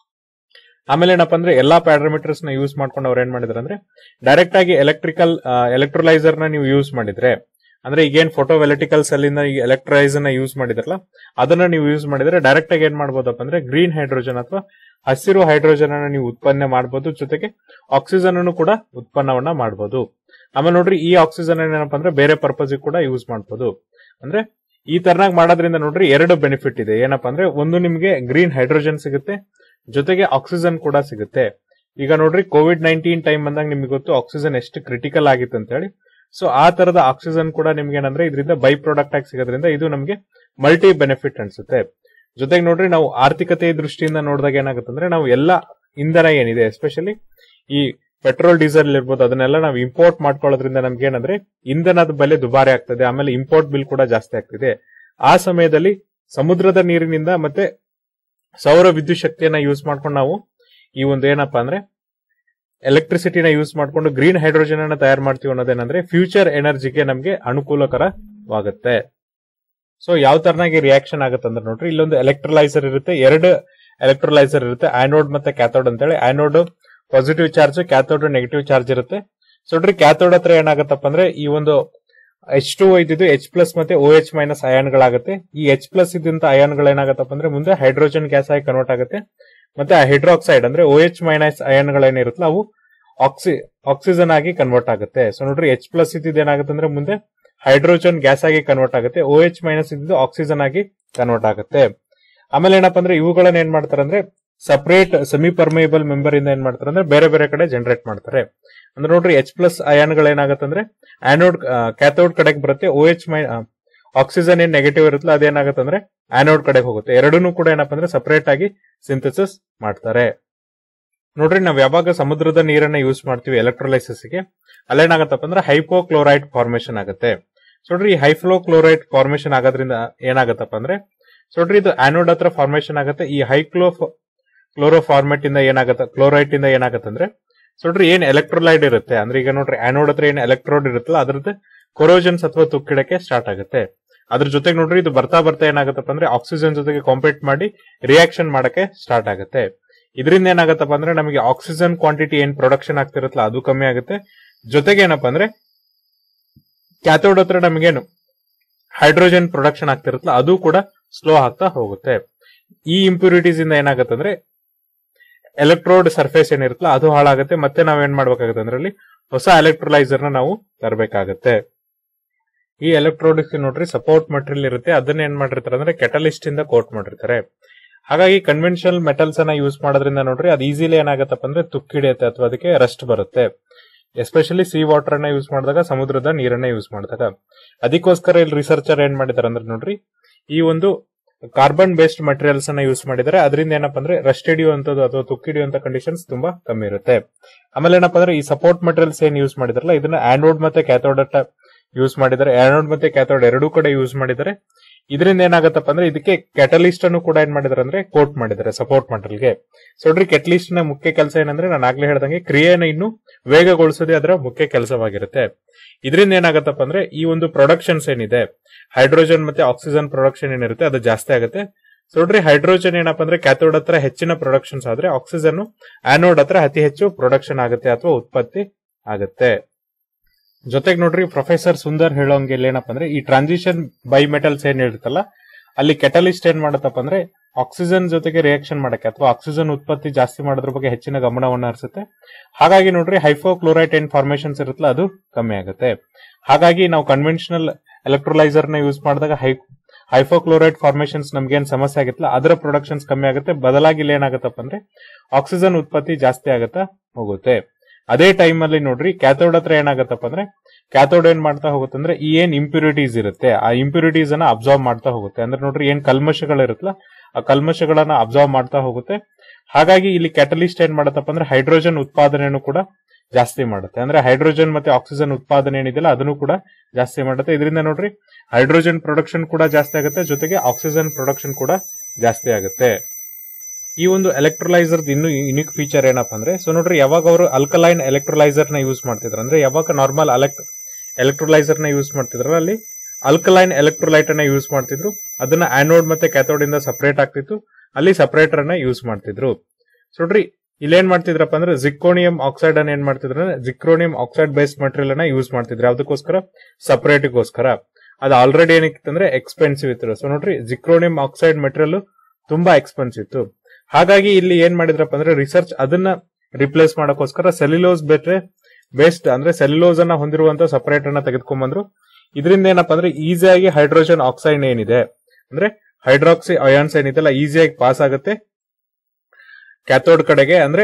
ಆಮೇಲೆ ಏನಪ್ಪಾ ಅಂದ್ರೆ ಎಲ್ಲಾ ಪ್ಯಾರಾಮೀಟರ್ಸ್ ನ ಯೂಸ್ ಮಾಡ್ಕೊಂಡು ಅವ್ರು ಏನ್ ಮಾಡಿದಾರೆ ಅಂದ್ರೆ ಡೈರೆಕ್ಟ್ ಆಗಿ ಎಲೆಕ್ಟ್ರಿಕಲ್ ಎಲೆಕ್ಟ್ರೋಲೈಸರ್ ನ ನೀವು ಯೂಸ್ ಮಾಡಿದ್ರೆ ಅಂದ್ರೆ ಈಗೇನ್ ಫೋಟೋ ಎಲೆಕ್ಟ್ರಿಕಲ್ ಸೆಲ್ ಇಂದ ಈ ಎಲೆಕ್ಟ್ರೈಸ್ ನ ಯೂಸ್ ಮಾಡಿದ್ರಲ್ಲ ಅದನ್ನ ನೀವು ಯೂಸ್ ಮಾಡಿದ್ರೆ ಡೈರೆಕ್ಟ್ ಆಗಿ ಏನ್ ಮಾಡ್ಬೋದಪ್ಪ ಅಂದ್ರೆ ಗ್ರೀನ್ ಹೈಡ್ರೋಜನ್ ಅಥವಾ ಹಸಿರು ಹೈಡ್ರೋಜನ್ ಅನ್ನ ನೀವು ಉತ್ಪನ್ನ ಮಾಡಬಹುದು ಜೊತೆಗೆ ಆಕ್ಸಿಜನ್ ಅನ್ನು ಕೂಡ ಉತ್ಪನ್ನವನ್ನ ಮಾಡಬಹುದು ಆಮೇಲೆ ನೋಡ್ರಿ ಈ ಆಕ್ಸಿಜನ್ ಏನಪ್ಪಾ ಅಂದ್ರೆ ಬೇರೆ ಪರ್ಪಸ್ ಕೂಡ ಯೂಸ್ ಮಾಡಬಹುದು ಅಂದ್ರೆ ಈ ತರನಾಗಿ ಮಾಡೋದ್ರಿಂದ ನೋಡ್ರಿ ಎರಡು ಬೆನಿಫಿಟ್ ಇದೆ ಏನಪ್ಪಾ ಅಂದ್ರೆ ಒಂದು ನಿಮ್ಗೆ ಗ್ರೀನ್ ಹೈಡ್ರೋಜನ್ ಸಿಗುತ್ತೆ ಜೊತೆಗೆ ಆಕ್ಸಿಜನ್ ಕೂಡ ಸಿಗುತ್ತೆ ಈಗ ನೋಡ್ರಿ ಕೋವಿಡ್ ನೈನ್ಟೀನ್ ಟೈಮ್ ಬಂದಾಗ ನಿಮ್ಗೆ ಗೊತ್ತು ಆಕ್ಸಿಜನ್ ಎಷ್ಟು ಕ್ರಿಟಿಕಲ್ ಆಗಿತ್ತು ಅಂತ ಹೇಳಿ ಸೊ ಆ ತರದ ಆಕ್ಸಿಜನ್ ಕೂಡ ನಿಮ್ಗೆ ಏನಂದ್ರೆ ಇದರಿಂದ ಬೈ ಪ್ರಾಡಕ್ಟ್ ಆಗಿ ಸಿಗೋದ್ರಿಂದ ಇದು ನಮ್ಗೆ ಮಲ್ಟಿ ಬೆನಿಫಿಟ್ ಅನ್ಸುತ್ತೆ ಜೊತೆಗೆ ನೋಡ್ರಿ ನಾವು ಆರ್ಥಿಕತೆ ದೃಷ್ಟಿಯಿಂದ ನೋಡಿದಾಗ ಏನಾಗುತ್ತೆ ಅಂದ್ರೆ ನಾವು ಎಲ್ಲ ಇಂಧನ ಏನಿದೆ ಎಸ್ಪೆಷಲಿ ಈ ಪೆಟ್ರೋಲ್ ಡೀಸೆಲ್ ಇರ್ಬೋದು ಅದನ್ನೆಲ್ಲ ನಾವು ಇಂಪೋರ್ಟ್ ಮಾಡ್ಕೊಳ್ಳೋದ್ರಿಂದ ನಮ್ಗೆ ಏನಂದ್ರೆ ಇಂಧನದ ಬೆಲೆ ದುಬಾರಿ ಆಗ್ತದೆ ಆಮೇಲೆ ಇಂಪೋರ್ಟ್ ಬಿಲ್ ಕೂಡ ಜಾಸ್ತಿ ಆಗ್ತಿದೆ ಆ ಸಮಯದಲ್ಲಿ ಸಮುದ್ರದ ನೀರಿನಿಂದ ಮತ್ತೆ ಸೌರ ವಿದ್ಯುತ್ ಶಕ್ತಿಯನ್ನ ಯೂಸ್ ಮಾಡ್ಕೊಂಡು ನಾವು ಈ ಒಂದು ಏನಪ್ಪಾ ಅಂದ್ರೆ ಎಲೆಕ್ಟ್ರಿಸಿಟಿನ ಯೂಸ್ ಮಾಡ್ಕೊಂಡು ಗ್ರೀನ್ ಹೈಡ್ರೋಜನ್ ಅನ್ನ ತಯಾರು ಮಾಡ್ತೀವಿ ಅನ್ನೋದೇನಂದ್ರೆ ಫ್ಯೂಚರ್ ಎನರ್ಜಿಗೆ ನಮ್ಗೆ ಅನುಕೂಲಕರವಾಗುತ್ತೆ ಸೊ ಯಾವ ತರನಾಗಿ ರಿಯಾಕ್ಷನ್ ಆಗುತ್ತೆ ಅಂದ್ರೆ ನೋಡ್ರಿ ಇಲ್ಲೊಂದು ಎಲೆಕ್ಟ್ರೋಲೈಸರ್ ಇರುತ್ತೆ ಎರಡು ಎಲೆಕ್ಟ್ರೋಲೈಸರ್ ಇರುತ್ತೆ ಆನೋಡ್ ಮತ್ತೆ ಕ್ಯಾಥೋಡ್ ಅಂತೇಳಿ anode positive charge cathode negative charge ಇರುತ್ತೆ ಸೊ ನೋಡ್ರಿ ಕ್ಯಾಥೋಡ್ ಹತ್ರ ಏನಾಗತ್ತಪ್ಪ ಅಂದ್ರೆ ಈ ಒಂದು ಎಚ್ ಟು ಇದ್ದಿದ್ದು ಎಚ್ ಪ್ಲಸ್ ಮತ್ತೆ ಓ ಎಚ್ ಮೈನಸ್ ಅಯಾನ್ಗಳಾಗುತ್ತೆ ಈ ಎಚ್ ಪ್ಲಸ್ ಇದ್ದಂತ ಅಯಾನ್ಗಳು ಏನಾಗತ್ತಪ್ಪ ಅಂದ್ರೆ ಮುಂದೆ ಹೈಡ್ರೋಜನ್ ಗ್ಯಾಸ್ ಆಗಿ ಕನ್ವರ್ಟ್ ಆಗುತ್ತೆ ಮತ್ತೆ ಹೈಡ್ರಾಕ್ಸೈಡ್ ಅಂದ್ರೆ ಓ ಎಚ್ ಮೈನಸ್ ಅಯಾನ್ಗಳೇನಿರುತ್ತಲ್ಲ ಅವು ಆಕ್ಸಿ ಆಕ್ಸಿಜನ್ ಆಗಿ ಕನ್ವರ್ಟ್ ಆಗುತ್ತೆ ಸೊ ನೋಡ್ರಿ ಎಚ್ ಪ್ಲಸ್ ಇದ್ದಿದ್ದು ಏನಾಗುತ್ತೆ ಅಂದ್ರೆ ಮುಂದೆ ಹೈಡ್ರೋಜನ್ ಗ್ಯಾಸ್ ಆಗಿ ಕನ್ವರ್ಟ್ ಆಗುತ್ತೆ ಓ ಎಚ್ ಮೈನಸ್ ಇದ್ದು ಆಕ್ಸಿಜನ್ ಆಗಿ ಕನ್ವರ್ಟ್ ಆಗುತ್ತೆ ಆಮೇಲೆ ಏನಪ್ಪಾ ಅಂದ್ರೆ ಇವುಗಳನ್ನ ಏನ್ ಮಾಡ್ತಾರೆ ಅಂದ್ರೆ ಸಪರೇಟ್ ಸೆಮಿ ಪರ್ಮೇಬಲ್ ಮೆಂಬರ್ ಇಂದ ಏನ್ ಮಾಡ್ತಾರೆ ಅಂದ್ರೆ ಬೇರೆ ಬೇರೆ ಕಡೆ ಜನರೇಟ್ ಮಾಡ್ತಾರೆ ಅಂದ್ರೆ ನೋಡ್ರಿ ಎಚ್ ಪ್ಲಸ್ ಅಯಾನ್ಗಳು ಏನಾಗತ್ತಂದ್ರೆ ಆನೋಡ್ ಕ್ಯಾಥೋಡ್ ಕಡೆಗೆ ಬರುತ್ತೆ ಓ ಎಚ್ ಮೈ ಆಕ್ಸಿಜನ್ ಏನ್ ನೆಗೆಟಿವ್ ಇರುತ್ತಲ್ಲ ಅದೇನಾಗತ್ತೆ ಅಂದ್ರೆ ಆನೋಡ್ ಕಡೆಗೆ ಹೋಗುತ್ತೆ ಎರಡನ್ನೂ ಕೂಡ ಏನಪ್ಪಾ ಅಂದ್ರೆ ಸಪರೇಟ್ ಆಗಿ ಸಿಂಥಸಿಸ್ ಮಾಡ್ತಾರೆ ನೋಡ್ರಿ ನಾವ್ ಯಾವಾಗ ಸಮುದ್ರದ ನೀರನ್ನ ಯೂಸ್ ಮಾಡ್ತೀವಿ ಎಲೆಕ್ಟ್ರೋಲೈಸಿಸ್ ಗೆ ಅಲ್ಲೇನಾಗತ್ತಪ್ಪ ಅಂದ್ರೆ ಹೈಪೋಕ್ಲೋರೈಡ್ ಫಾರ್ಮೇಶನ್ ಆಗುತ್ತೆ ಸೊ ನೋಡ್ರಿ ಈ ಹೈಫ್ಲೋ ಕ್ಲೋರೈಡ್ ಫಾರ್ಮೇಶನ್ ಆಗೋದ್ರಿಂದ ಏನಾಗತ್ತಪ್ಪ ಅಂದ್ರೆ ಸೊ ನೋಡ್ರಿ ಇದು ಆನೋಡ್ ಹತ್ರ ಫಾರ್ಮೇಶನ್ ಆಗುತ್ತೆ ಈ ಹೈಕ್ಲೋ ಕ್ಲೋರೋ ಫಾರ್ಮೆಟ್ ಇಂದ ಏನಾಗತ್ತೆ ಕ್ಲೋರೈಟ್ ಇಂದ ಏನಾಗತ್ತಂದ್ರೆ ಸೊ ನೋಡ್ರಿ ಏನ್ ಎಲೆಕ್ಟ್ರೋಲೈಡ್ ಇರುತ್ತೆ ಅಂದ್ರೆ ಈಗ ನೋಡ್ರಿ ಆನೋಡ್ ಹತ್ರ ಏನ್ ಎಲೆಕ್ಟ್ರೋಡ್ ಇರುತ್ತಲ್ಲ ಅದ್ರದ್ದು ಕೊರೋಜನ್ಸ್ ಅಥವಾ ತುಕ್ಕಿಡಕ್ಕೆ ಸ್ಟಾರ್ಟ್ ಆಗುತ್ತೆ ಅದ್ರ ಜೊತೆಗೆ ನೋಡ್ರಿ ಇದು ಬರ್ತಾ ಬರ್ತಾ ಏನಾಗತ್ತಪ್ಪ ಅಂದ್ರೆ ಆಕ್ಸಿಜನ್ ಜೊತೆಗೆ ಕಾಂಪೀಟ್ ಮಾಡಿ ರಿಯಾಕ್ಷನ್ ಮಾಡಕ್ಕೆ ಸ್ಟಾರ್ಟ್ ಆಗುತ್ತೆ ಇದರಿಂದ ಏನಾಗತ್ತಪ್ಪ ಅಂದ್ರೆ ನಮಗೆ ಆಕ್ಸಿಜನ್ ಕ್ವಾಂಟಿಟಿ ಏನ್ ಪ್ರೊಡಕ್ಷನ್ ಆಗ್ತಿರುತ್ತಲ್ಲ ಅದು ಕಮ್ಮಿ ಆಗುತ್ತೆ ಜೊತೆಗೆ ಏನಪ್ಪಾ ಅಂದ್ರೆ ಕ್ಯಾಥೋಡ್ ಹತ್ರ ನಮಗೇನು ಹೈಡ್ರೋಜನ್ ಪ್ರೊಡಕ್ಷನ್ ಆಗ್ತಿರುತ್ತಲ್ಲ ಅದು ಕೂಡ ಸ್ಲೋ ಆಗ್ತಾ ಹೋಗುತ್ತೆ ಈ ಇಂಪ್ಯೂರಿಟೀಸ್ ಇಂದ ಏನಾಗುತ್ತೆ ಅಂದ್ರೆ ಎಲೆಕ್ಟ್ರೋಡ್ ಸರ್ಫೇಸ್ ಏನಿರುತ್ತಲ್ಲ ಅದು ಹಾಳಾಗುತ್ತೆ ಮತ್ತೆ ನಾವೇನ್ ಮಾಡ್ಬೇಕಾಗುತ್ತೆ ಅಂದ್ರೆ ಅಲ್ಲಿ ಹೊಸ ಎಲೆಕ್ಟ್ರೋಲೈಸರ್ ನ ನಾವು ತರಬೇಕಾಗತ್ತೆ ಈ ಎಲೆಕ್ಟ್ರೋಡಿಕ್ಸ್ ನೋಡ್ರಿ ಸಪೋರ್ಟ್ ಮಟೀರಿಯಲ್ ಇರುತ್ತೆ ಅದನ್ನ ಏನ್ ಮಾಡಿರ್ತಾರೆ ಅಂದ್ರೆ ಕೆಟಲಿಸ್ಟ್ ಇಂದ ಕೋಟ್ ಮಾಡಿರ್ತಾರೆ ಹಾಗಾಗಿ ಕನ್ವೆನ್ಷನಲ್ ಮೆಟಲ್ಸ್ ಅನ್ನ ಯೂಸ್ ಮಾಡೋದ್ರಿಂದ ನೋಡ್ರಿ ಅದು ಈಸಿಲಿ ಏನಾಗತ್ತಪ್ಪ ಅಂದ್ರೆ ತುಕ್ಕಿಡಿಯುತ್ತೆ ಅಥವಾ ಅದಕ್ಕೆ ರಸ್ಟ್ ಬರುತ್ತೆ ಎಸ್ಪೆಷಲಿ ಸಿ ವಾಟರ್ ಅನ್ನ ಯೂಸ್ ಮಾಡಿದಾಗ ಸಮುದ್ರದ ನೀರನ್ನ ಯೂಸ್ ಮಾಡಿದಾಗ ಅದಕ್ಕೋಸ್ಕರ ಇಲ್ಲಿ ರಿಸರ್ಚರ್ ಏನ್ ಮಾಡಿದಾರೆ ಅಂದ್ರೆ ನೋಡ್ರಿ ಈ ಒಂದು ಕಾರ್ಬನ್ ಬೇಸ್ಡ್ ಮಟೀರಿಯಲ್ಸ್ ಅನ್ನ ಯೂಸ್ ಮಾಡಿದರೆ ಅದರಿಂದ ಏನಪ್ಪಾ ಅಂದ್ರೆ ರಸ್ಟ್ ಹಿಡಿಯುವಂತದ್ದು ಅಥವಾ ತುಕ್ಕಿಡಿಯುವಂತ ಕಂಡೀಷನ್ಸ್ ತುಂಬಾ ಕಮ್ಮಿ ಇರುತ್ತೆ ಆಮೇಲೆ ಏನಪ್ಪಾ ಅಂದ್ರೆ ಈ ಸಪೋರ್ಟ್ ಮಟೀರಿಯಲ್ಸ್ ಏನ್ ಯೂಸ್ ಮಾಡಿದಾರಲ್ಲ ಇದನ್ನ ಆನೋಡ್ ಮತ್ತೆ ಕ್ಯಾಥೋಡ್ ಯೂಸ್ ಮಾಡಿದ್ದಾರೆ ಆನೋಡ್ ಮತ್ತೆ ಕ್ಯಾಥೋಡ್ ಎರಡೂ ಕಡೆ ಯೂಸ್ ಮಾಡಿದ್ದಾರೆ ಇದರಿಂದ ಏನಾಗತ್ತಪ್ಪ ಅಂದ್ರೆ ಇದಕ್ಕೆ ಕೆಟಲಿಸ್ಟ್ ಅನ್ನು ಕೂಡ ಏನ್ ಮಾಡಿದಾರೆ ಅಂದ್ರೆ ಕೋಟ್ ಮಾಡಿದ್ದಾರೆ ಸಪೋರ್ಟ್ ಮಟೀರಿಯಲ್ಗೆ ಸೊ ನೋಡ್ರಿ ಕೆಟಲಿಸ್ಟ್ ನ ಮುಖ್ಯ ಕೆಲಸ ಏನಂದ್ರೆ ನಾನು ಆಗ್ಲೇ ಹೇಳ್ದಂಗೆ ಕ್ರಿಯೆಯನ್ನು ಇನ್ನು ವೇಗಗೊಳಿಸೋದೇ ಅದರ ಮುಖ್ಯ ಕೆಲಸವಾಗಿರುತ್ತೆ ಇದರಿಂದ ಏನಾಗತ್ತಪ್ಪ ಅಂದ್ರೆ ಈ ಒಂದು ಪ್ರೊಡಕ್ಷನ್ಸ್ ಏನಿದೆ ಹೈಡ್ರೋಜನ್ ಮತ್ತೆ ಆಕ್ಸಿಜನ್ ಪ್ರೊಡಕ್ಷನ್ ಏನಿರುತ್ತೆ ಅದು ಜಾಸ್ತಿ ಆಗುತ್ತೆ ಸೊ ನೋಡ್ರಿ ಹೈಡ್ರೋಜನ್ ಏನಪ್ಪಾ ಅಂದ್ರೆ ಕ್ಯಾಥೋಡ್ ಹತ್ರ ಹೆಚ್ಚಿನ ಪ್ರೊಡಕ್ಷನ್ಸ್ ಆದ್ರೆ ಆಕ್ಸಿಜನ್ ಆನೋಡ್ ಹತ್ರ ಅತಿ ಹೆಚ್ಚು ಪ್ರೊಡಕ್ಷನ್ ಆಗುತ್ತೆ ಅಥವಾ ಉತ್ಪತ್ತಿ ಆಗುತ್ತೆ ಜೊತೆಗೆ ನೋಡ್ರಿ ಪ್ರೊಫೆಸರ್ ಸುಂದರ್ ಹೇಳೋಂಗೆ ಏನಪ್ಪಾ ಅಂದ್ರೆ ಈ ಟ್ರಾನ್ಸಿಷನ್ ಬೈ ಮೆಟಲ್ಸ್ ಏನ್ ಇರುತ್ತಲ್ಲ ಅಲ್ಲಿ ಕೆಟಲಿಸ್ಟ್ ಏನ್ ಮಾಡತ್ತಪ್ಪ ಅಂದ್ರೆ ಆಕ್ಸಿಜನ್ ಜೊತೆಗೆ ರಿಯಾಕ್ಷನ್ ಮಾಡಕ್ಕೆ ಅಥವಾ ಆಕ್ಸಿಜನ್ ಉತ್ಪತ್ತಿ ಜಾಸ್ತಿ ಮಾಡೋದ್ರ ಬಗ್ಗೆ ಹೆಚ್ಚಿನ ಗಮನವನ್ನು ಹರಿಸುತ್ತೆ ಹಾಗಾಗಿ ನೋಡ್ರಿ ಹೈಫೋಕ್ಲೋರೈಟ್ ಏನ್ ಫಾರ್ಮೇಶನ್ಸ್ ಇರುತ್ತಲ್ಲ ಅದು ಕಮ್ಮಿ ಆಗುತ್ತೆ ಹಾಗಾಗಿ ನಾವು ಕನ್ವೆನ್ಷನಲ್ ಎಲೆಕ್ಟ್ರೋಲೈಸರ್ ನ ಯೂಸ್ ಮಾಡಿದಾಗ ಹೈ ಹೈಫೋಕ್ಲೋರೈಡ್ ಫಾರ್ಮೇಶನ್ಸ್ ನಮ್ಗೆ ಏನ್ ಸಮಸ್ಯೆ ಆಗಿತ್ತಲ್ಲ ಅದರ ಪ್ರೊಡಕ್ಷನ್ಸ್ ಕಮ್ಮಿ ಆಗುತ್ತೆ ಬದಲಾಗಿ ಇಲ್ಲಿ ಏನಾಗತ್ತಪ್ಪ ಅಂದ್ರೆ ಆಕ್ಸಿಜನ್ ಉತ್ಪತ್ತಿ ಜಾಸ್ತಿ ಆಗತ್ತಾ ಹೋಗುತ್ತೆ ಅದೇ ಟೈಮ್ ಅಲ್ಲಿ ನೋಡ್ರಿ ಕ್ಯಾಥೋಡ್ ಹತ್ರ ಏನಾಗತ್ತಪ್ಪ ಅಂದ್ರೆ ಕ್ಯಾಥೋಡ್ ಏನ್ ಮಾಡ್ತಾ ಹೋಗುತ್ತೆ ಅಂದ್ರೆ ಈ ಏನ್ ಇಂಪ್ಯೂರಿಟೀಸ್ ಇರುತ್ತೆ ಆ ಇಂಪ್ಯೂರಿಟೀಸ್ ಅನ್ನ ಅಬ್ಸರ್ವ್ ಮಾಡ್ತಾ ಹೋಗುತ್ತೆ ಅಂದ್ರೆ ನೋಡ್ರಿ ಏನ್ ಕಲ್ಮಶಗಳಿರುತ್ತಲ್ಲ ಆ ಕಲ್ಮಶಗಳನ್ನ ಅಬ್ಸರ್ವ್ ಮಾಡ್ತಾ ಹೋಗುತ್ತೆ ಹಾಗಾಗಿ ಇಲ್ಲಿ ಕ್ಯಾಟಲಿಸ್ಟ್ ಏನ್ ಮಾಡತ್ತಪ್ಪ ಅಂದ್ರೆ ಹೈಡ್ರೋಜನ್ ಉತ್ಪಾದನೆಯನ್ನು ಕೂಡ ಜಾಸ್ತಿ ಮಾಡುತ್ತೆ ಅಂದ್ರೆ ಹೈಡ್ರೋಜನ್ ಮತ್ತೆ ಆಕ್ಸಿಜನ್ ಉತ್ಪಾದನೆ ಏನಿದೆಯಲ್ಲ ಅದನ್ನು ಕೂಡ ಜಾಸ್ತಿ ಮಾಡುತ್ತೆ ಇದರಿಂದ ನೋಡ್ರಿ ಹೈಡ್ರೋಜನ್ ಪ್ರೊಡಕ್ಷನ್ ಕೂಡ ಜಾಸ್ತಿ ಆಗುತ್ತೆ ಜೊತೆಗೆ ಆಕ್ಸಿಜನ್ ಪ್ರೊಡಕ್ಷನ್ ಕೂಡ ಜಾಸ್ತಿ ಆಗುತ್ತೆ ಈ ಒಂದು ಎಲೆಕ್ಟ್ರೋಲೈಸರ್ ಇನ್ನು ಯುನಿಕ್ ಫೀಚರ್ ಏನಪ್ಪಾ ಅಂದ್ರೆ ಸೊ ನೋಡ್ರಿ ಯಾವಾಗ ಅವರು ಅಲ್ಕಲೈನ್ ಎಲೆಕ್ಟ್ರೋಲೈಸರ್ ನ ಯೂಸ್ ಮಾಡ್ತಿದ್ರು ಅಂದ್ರೆ ಯಾವಾಗ ನಾರ್ಮಲ್ ಎಲೆಕ್ಟ್ ಎಲೆಕ್ಟ್ರೋಲೈಸರ್ ನ ಯೂಸ್ ಮಾಡ್ತಿದ್ರು ಅಲ್ಲಿ ಅಲ್ಕಲೈನ್ ಎಲೆಕ್ಟ್ರೋಲೈಟ್ ಅನ್ನ ಯೂಸ್ ಮಾಡ್ತಿದ್ರು ಅದನ್ನ ಆನೋಡ್ ಮತ್ತೆ ಕ್ಯಾಥೋಡ್ ಇಂದ ಸಪರೇಟ್ ಆಗ್ತಿತ್ತು ಅಲ್ಲಿ ಸಪರೇಟರ್ ಅನ್ನ ಯೂಸ್ ಮಾಡ್ತಿದ್ರು ಸೊ ನೋಡ್ರಿ ಇಲ್ಲೇನ್ ಮಾಡ್ತಿದ್ರಪ್ಪ ಅಂದ್ರೆ ಜಿಕ್ಕೋನಿಯಂ ಆಕ್ಸೈಡ್ ಅನ್ನ ಏನ್ ಮಾಡ್ತಿದ್ರು ಅಂದ್ರೆ ಜಿಕ್ರೋನಿಯಂ ಆಕ್ಸೈಡ್ ಬೇಸ್ಡ್ ಮಟೀರಿಯಲ್ ಅನ್ನ ಯೂಸ್ ಮಾಡ್ತಿದ್ರು ಅದಕ್ಕೋಸ್ಕರ ಸಪರೇಟ್ಗೋಸ್ಕರ ಅದು ಆಲ್ರೆಡಿ ಏನಿತ್ತಂದ್ರೆ ಎಕ್ಸ್ಪೆನ್ಸಿವ್ ಇತ್ತು ಸೊ ನೋಡ್ರಿ ಜಿಕ್ರೋನಿಯಂ ಆಕ್ಸೈಡ್ ಮೆಟೀರಿಯಲ್ ತುಂಬಾ ಎಕ್ಸ್ಪೆನ್ಸಿವ್ ಇತ್ತು ಹಾಗಾಗಿ ಇಲ್ಲಿ ಏನ್ ಮಾಡಿದ್ರಪ್ಪ ಅಂದ್ರೆ ರಿಸರ್ಚ್ ಅದನ್ನ ರಿಪ್ಲೇಸ್ ಮಾಡಕ್ಕೋಸ್ಕರ ಸೆಲ್ಯುಲೋಸ್ ಬೇಟ್ರೆ ಬೇಸ್ಡ್ ಅಂದ್ರೆ ಸೆಲ್ಯುಲೋಸ್ ಅನ್ನ ಹೊಂದಿರುವಂತ ಸಪರೇಟ್ ಅನ್ನ ತೆಗೆದುಕೊಂಡ್ಬಂದ್ರು ಇದರಿಂದ ಏನಪ್ಪಾ ಅಂದ್ರೆ ಈಸಿಯಾಗಿ ಹೈಡ್ರೋಜನ್ ಆಕ್ಸೈಡ್ ಏನಿದೆ ಅಂದ್ರೆ ಹೈಡ್ರಾಕ್ಸಿ ಅಯಾನ್ಸ್ ಏನಿದೆಲ್ಲ ಈಸಿಯಾಗಿ ಪಾಸ್ ಆಗುತ್ತೆ ಕ್ಯಾಥೋಡ್ ಕಡೆಗೆ ಅಂದ್ರೆ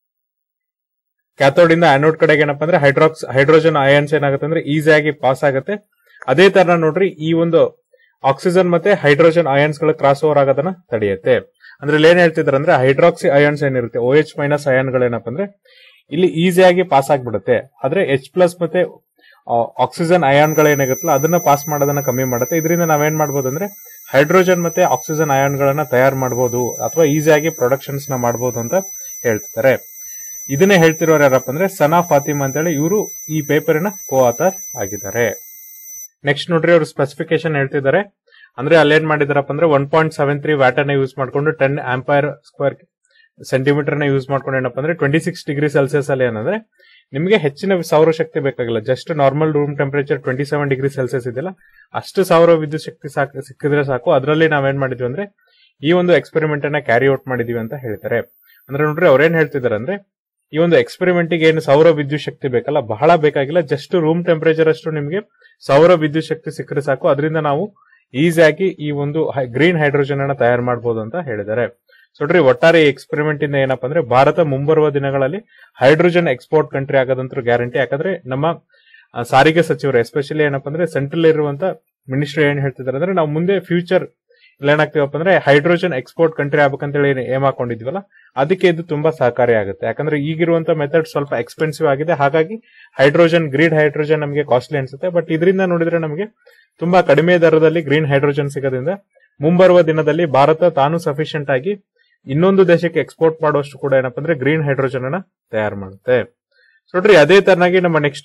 ಕ್ಯಾಥೋಡ್ ಇಂದ ಆನೋಡ್ ಕಡೆಗೆ ಏನಪ್ಪಾ ಅಂದ್ರೆ ಹೈಡ್ರಾಕ್ಸ್ ಹೈಡ್ರೋಜನ್ ಅಯಾನ್ಸ್ ಏನಾಗುತ್ತೆ ಅಂದ್ರೆ ಈಸಿಯಾಗಿ ಪಾಸ್ ಆಗುತ್ತೆ ಅದೇ ತರ ನೋಡ್ರಿ ಈ ಒಂದು ಆಕ್ಸಿಜನ್ ಮತ್ತೆ ಹೈಡ್ರೋಜನ್ ಅಯಾನ್ಸ್ ಗಳ ಕ್ರಾಸ್ ಓವರ್ ಆಗೋದನ್ನ ತಡೆಯುತ್ತೆ ಅಂದ್ರೆ ಇಲ್ಲಿ ಏನ್ ಹೇಳ್ತಿದಾರೆ ಅಂದ್ರೆ ಹೈಡ್ರಾಕ್ಸಿ ಅಯಾನ್ಸ್ ಏನಿರುತ್ತೆ ಓ ಎಚ್ ಮೈನಸ್ ಅಯಾನ್ ಗಳೇನಪ್ಪ ಅಂದ್ರೆ ಇಲ್ಲಿ ಈಸಿಯಾಗಿ ಪಾಸ್ ಆಗ್ಬಿಡುತ್ತೆ ಆದ್ರೆ ಎಚ್ ಪ್ಲಸ್ ಮತ್ತೆ ಆಕ್ಸಿಜನ್ ಅಯಾನ್ ಗಳೇನಾಗುತ್ತಲ್ಲ ಅದನ್ನ ಪಾಸ್ ಮಾಡೋದನ್ನ ಕಮ್ಮಿ ಮಾಡುತ್ತೆ ಇದರಿಂದ ನಾವೇನ್ ಮಾಡ್ಬೋದು ಅಂದ್ರೆ ಹೈಡ್ರೋಜನ್ ಮತ್ತೆ ಆಕ್ಸಿಜನ್ ಅಯಾನ್ ಗಳನ್ನ ತಯಾರು ಮಾಡಬಹುದು ಅಥವಾ ಈಸಿಯಾಗಿ ಪ್ರೊಡಕ್ಷನ್ಸ್ ನ ಮಾಡಬಹುದು ಅಂತ ಹೇಳ್ತಿದ್ದಾರೆ ಇದನ್ನೇ ಹೇಳ್ತಿರೋರು ಯಾರಪ್ಪ ಅಂದ್ರೆ ಸನಾ ಫಾತಿಮಾ ಅಂತೇಳಿ ಇವರು ಈ ಪೇಪರಿನ ಕೋ ಆಥರ್ ಆಗಿದ್ದಾರೆ ನೆಕ್ಸ್ಟ್ ನೋಡ್ರಿ ಅವರು ಸ್ಪೆಸಿಫಿಕೇಶನ್ ಹೇಳ್ತಿದ್ದಾರೆ ಅಂದ್ರೆ ಅಲ್ಲೇನ್ ಮಾಡಿದಾರಪ್ಪ ಅಂದ್ರೆ one point seven three watt ಅನ್ನ ಯೂಸ್ ಮಾಡ್ಕೊಂಡು ಟೆನ್ ಆಂಪೈರ್ ಸ್ಕ್ವೇರ್ ಸೆಂಟಿಮೀಟರ್ ನ ಯೂಸ್ ಮಾಡ್ಕೊಂಡು ಏನಪ್ಪ ಅಂದ್ರೆ ಟ್ವೆಂಟಿ ಸಿಕ್ಸ್ ಡಿಗ್ರಿ ಸೆಲ್ಸಿಯಸ್ ಅಲ್ಲಿ ಏನಂದ್ರೆ ನಿಮಗೆ ಹೆಚ್ಚಿನ ಸೌರ ಶಕ್ತಿ ಬೇಕಾಗಿಲ್ಲ just normal room temperature twenty seven degree Celsius ಇದೆಯಲ್ಲ ಅಷ್ಟು ಸೌರ ವಿದ್ಯುತ್ ಶಕ್ತಿ ಸಾಕು ಸಿಕ್ಕಿದ್ರೆ ಸಾಕು ಅದರಲ್ಲಿ ನಾವೇನ್ ಮಾಡಿದ್ವಿ ಅಂದ್ರೆ ಈ ಒಂದು ಎಕ್ಸ್ಪೆರಿಮೆಂಟ್ ಅನ್ನ ಕ್ಯಾರಿ ಔಟ್ ಮಾಡಿದೀವಿ ಅಂತ ಹೇಳ್ತಾರೆ ಅಂದ್ರೆ ನೋಡ್ರಿ ಅವ್ರೇನ್ ಹೇಳ್ತಿದಾರೆ ಅಂದ್ರೆ ಈ ಒಂದು ಎಕ್ಸ್ಪೆರಿಮೆಂಟ್ ಗೆ ಏನು ಸೌರ ವಿದ್ಯುತ್ ಶಕ್ತಿ ಬೇಕಲ್ಲ ಬಹಳ ಬೇಕಾಗಿಲ್ಲ ಜಸ್ಟ್ ರೂಮ್ ಟೆಂಪರೇಚರ್ ಅಷ್ಟು ನಿಮಗೆ ಸೌರ ವಿದ್ಯುತ್ ಶಕ್ತಿ ಸಿಕ್ಕರೆ ಸಾಕು ಅದರಿಂದ ನಾವು ಈಸಿಯಾಗಿ ಈ ಒಂದು ಗ್ರೀನ್ ಹೈಡ್ರೋಜನ್ ಅನ್ನ ತಯಾರು ಮಾಡಬಹುದು ಅಂತ ಹೇಳಿದ್ದಾರೆ ಸೊ ನೋಡ್ರಿ ಒಟ್ಟಾರೆ ಎಕ್ಸ್ಪೆರಿಮೆಂಟ್ ಇಂದ ಏನಪ್ಪಾ ಅಂದ್ರೆ ಭಾರತ ಮುಂಬರುವ ದಿನಗಳಲ್ಲಿ ಹೈಡ್ರೋಜನ್ ಎಕ್ಸ್ಪೋರ್ಟ್ ಕಂಟ್ರಿ ಆಗೋದಂತೂ ಗ್ಯಾರಂಟಿ ಯಾಕಂದ್ರೆ ನಮ್ಮ ಆ, ಸಾರಿಗೆ ಸಚಿವರು ಎಸ್ಪೆಷಲಿ ಏನಪ್ಪಾ ಅಂದ್ರೆ ಸೆಂಟ್ರಲ್ ಇರುವಂತ ಮಿನಿಸ್ಟ್ರಿ ಏನ್ ಹೇಳ್ತಿದ್ದಾರೆ ಅಂದ್ರೆ ನಾವು ಮುಂದೆ ಫ್ಯೂಚರ್ ಏನಾಗ್ತೀವಪ್ಪ ಅಂದ್ರೆ ಹೈಡ್ರೋಜನ್ ಎಕ್ಸ್ಪೋರ್ಟ್ ಕಂಟ್ರಿ ಆಗ್ಬೇಕಂತೇಳಿ ಏನ್ ಏಮ್ ಹಾಕೊಂಡಿದ್ವಲ್ಲ ಅದಕ್ಕೆ ಇದು ತುಂಬಾ ಸಹಕಾರಿ ಆಗುತ್ತೆ ಯಾಕಂದ್ರೆ ಈಗಿರುವಂತ ಮೆಥಡ್ ಸ್ವಲ್ಪ ಎಕ್ಸ್ಪೆನ್ಸಿವ್ ಆಗಿದೆ ಹಾಗಾಗಿ ಹೈಡ್ರೋಜನ್ ಗ್ರೀನ್ ಹೈಡ್ರೋಜನ್ ನಮಗೆ ಕಾಸ್ಟ್ಲಿ ಅನ್ಸುತ್ತೆ ಬಟ್ ಇದರಿಂದ ನೋಡಿದ್ರೆ ನಮಗೆ ತುಂಬಾ ಕಡಿಮೆ ದರದಲ್ಲಿ ಗ್ರೀನ್ ಹೈಡ್ರೋಜನ್ ಸಿಗೋದ್ರಿಂದ ಮುಂಬರುವ ದಿನದಲ್ಲಿ ಭಾರತ ತಾನು ಸಫಿಶಿಯಂಟ್ ಆಗಿ ಇನ್ನೊಂದು ದೇಶಕ್ಕೆ ಎಕ್ಸ್ಪೋರ್ಟ್ ಮಾಡುವಷ್ಟು ಕೂಡ ಏನಪ್ಪಾ ಅಂದ್ರೆ ಗ್ರೀನ್ ಹೈಡ್ರೋಜನ್ ಅನ್ನ ತಯಾರು ಮಾಡುತ್ತೆ ಸೊ ನೋಡ್ರಿ ಅದೇ ತರನಾಗಿ ನಮ್ಮ ನೆಕ್ಸ್ಟ್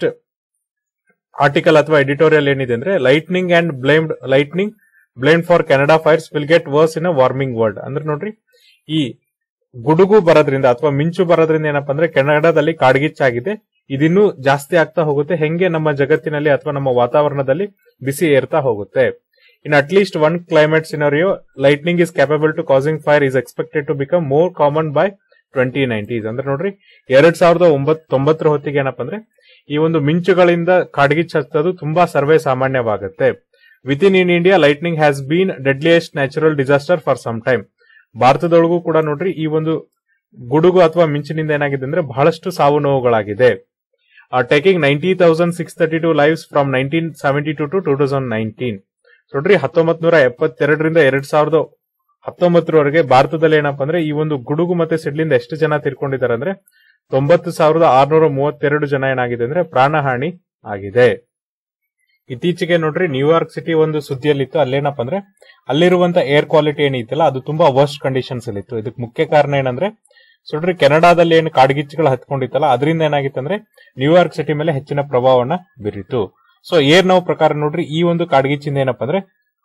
ಆರ್ಟಿಕಲ್ ಅಥವಾ ಎಡಿಟೋರಿಯಲ್ ಏನಿದೆ ಅಂದ್ರೆ lightning and blamed lightning blame for Canada fires will get worse in a warming world ಅಂದ್ರೆ ನೋಡ್ರಿ ಈ ಗುಡುಗು ಬರೋದ್ರಿಂದ ಅಥವಾ ಮಿಂಚು ಬರೋದ್ರಿಂದ ಏನಪ್ಪಾ ಅಂದ್ರೆ ಕೆನಡಾದಲ್ಲಿ ಕಾಡ್ಗಿಚ್ಚಾಗಿದೆ ಇದಿನ್ನೂ ಜಾಸ್ತಿ ಆಗ್ತಾ ಹೋಗುತ್ತೆ ಹೆಂಗೆ ನಮ್ಮ ಜಗತ್ತಿನಲ್ಲಿ ಅಥವಾ ನಮ್ಮ ವಾತಾವರಣದಲ್ಲಿ ಬಿಸಿ ಏರ್ತಾ ಹೋಗುತ್ತೆ in at least one climate scenario lightning is capable to causing fire is expected to become more common by twenty nineties ಅಂದ್ರೆ ನೋಡ್ರಿ ಎರಡ್ ಸಾವಿರದ ಒಂಬತ್ ತೊಂಬತ್ತರ ಹೊತ್ತಿಗೆ ಏನಪ್ಪಾ ಅಂದ್ರೆ ಈ ಒಂದು ಮಿಂಚುಗಳಿಂದ ಕಾಡ್ಗಿಚ್ಚ ಹಚ್ಚೋದು ತುಂಬಾ ಸರ್ವೇ ಸಾಮಾನ್ಯವಾಗುತ್ತೆ with in in India lightning has been deadliest natural disaster for some time ಭಾರತದೊಳಗೂ ಕೂಡ ನೋಡ್ರಿ ಈ ಒಂದು ಗುಡುಗು ಅಥವಾ ಮಿಂಚಿನಿಂದ ಏನಾಗಿದೆ ಅಂದ್ರೆ ಬಹಳಷ್ಟು ಸಾವು ನೋವುಗಳಾಗಿದೆ taking ninety thousand six thirty two lives from nineteen seventy to to two thousand nineteen ನೋಡ್ರಿ ಹತ್ತೊಂಬತ್ ನೂರ ಎಪ್ಪತ್ತೆರಡರಿಂದ ಎರಡ್ ಸಾವಿರದ ಹತ್ತೊಂಬತ್ತರವರೆಗೆ ಭಾರತದಲ್ಲಿ ಏನಪ್ಪಾ ಅಂದ್ರೆ ಈ ಒಂದು ಗುಡುಗು ಮತ್ತೆ ಸಿಡ್ಲಿಂದ ಎಷ್ಟು ಜನ ತೀರ್ಕೊಂಡಿದ್ದಾರೆ ಅಂದ್ರೆ ತೊಂಬತ್ತು ಸಾವಿರದ ಆರ್ನೂರ ಮೂವತ್ತೆರಡು ಜನ ಏನಾಗಿದೆ ಅಂದ್ರೆ ಪ್ರಾಣಹಾನಿ ಆಗಿದೆ ಇತ್ತೀಚೆಗೆ ನೋಡ್ರಿ ನ್ಯೂಯಾರ್ಕ್ ಸಿಟಿ ಒಂದು ಸುದ್ದಿಯಲ್ಲಿತ್ತು ಅಲ್ಲೇನಪ್ಪ ಅಂದ್ರೆ ಅಲ್ಲಿರುವಂತ ಏರ್ ಕ್ವಾಲಿಟಿ ಏನಿತ್ತಲ್ಲ ಅದು ತುಂಬಾ ವರ್ಸ್ಟ್ ಕಂಡೀಷನ್ಸ್ ಅಲ್ಲಿ ಇತ್ತು ಇದಕ್ಕೆ ಮುಖ್ಯ ಕಾರಣ ಏನಂದ್ರೆ ಸೊ ನೋಡ್ರಿ ಕೆನಡಾದಲ್ಲಿ ಏನು ಕಾಡ್ಗಿಚ್ಚುಗಳು ಹತ್ಕೊಂಡಿತ್ತಲ್ಲ ಅದರಿಂದ ಏನಾಗಿತ್ತು ಅಂದ್ರೆ ನ್ಯೂಯಾರ್ಕ್ ಸಿಟಿ ಮೇಲೆ ಹೆಚ್ಚಿನ ಪ್ರಭಾವವನ್ನ ಬೀರಿತು ಸೊ ಏರ್ ನೋವು ಪ್ರಕಾರ ನೋಡ್ರಿ ಈ ಒಂದು ಕಾಡ್ಗಿಚ್ಚಿಂದ ಏನಪ್ಪಾ ಅಂದ್ರೆ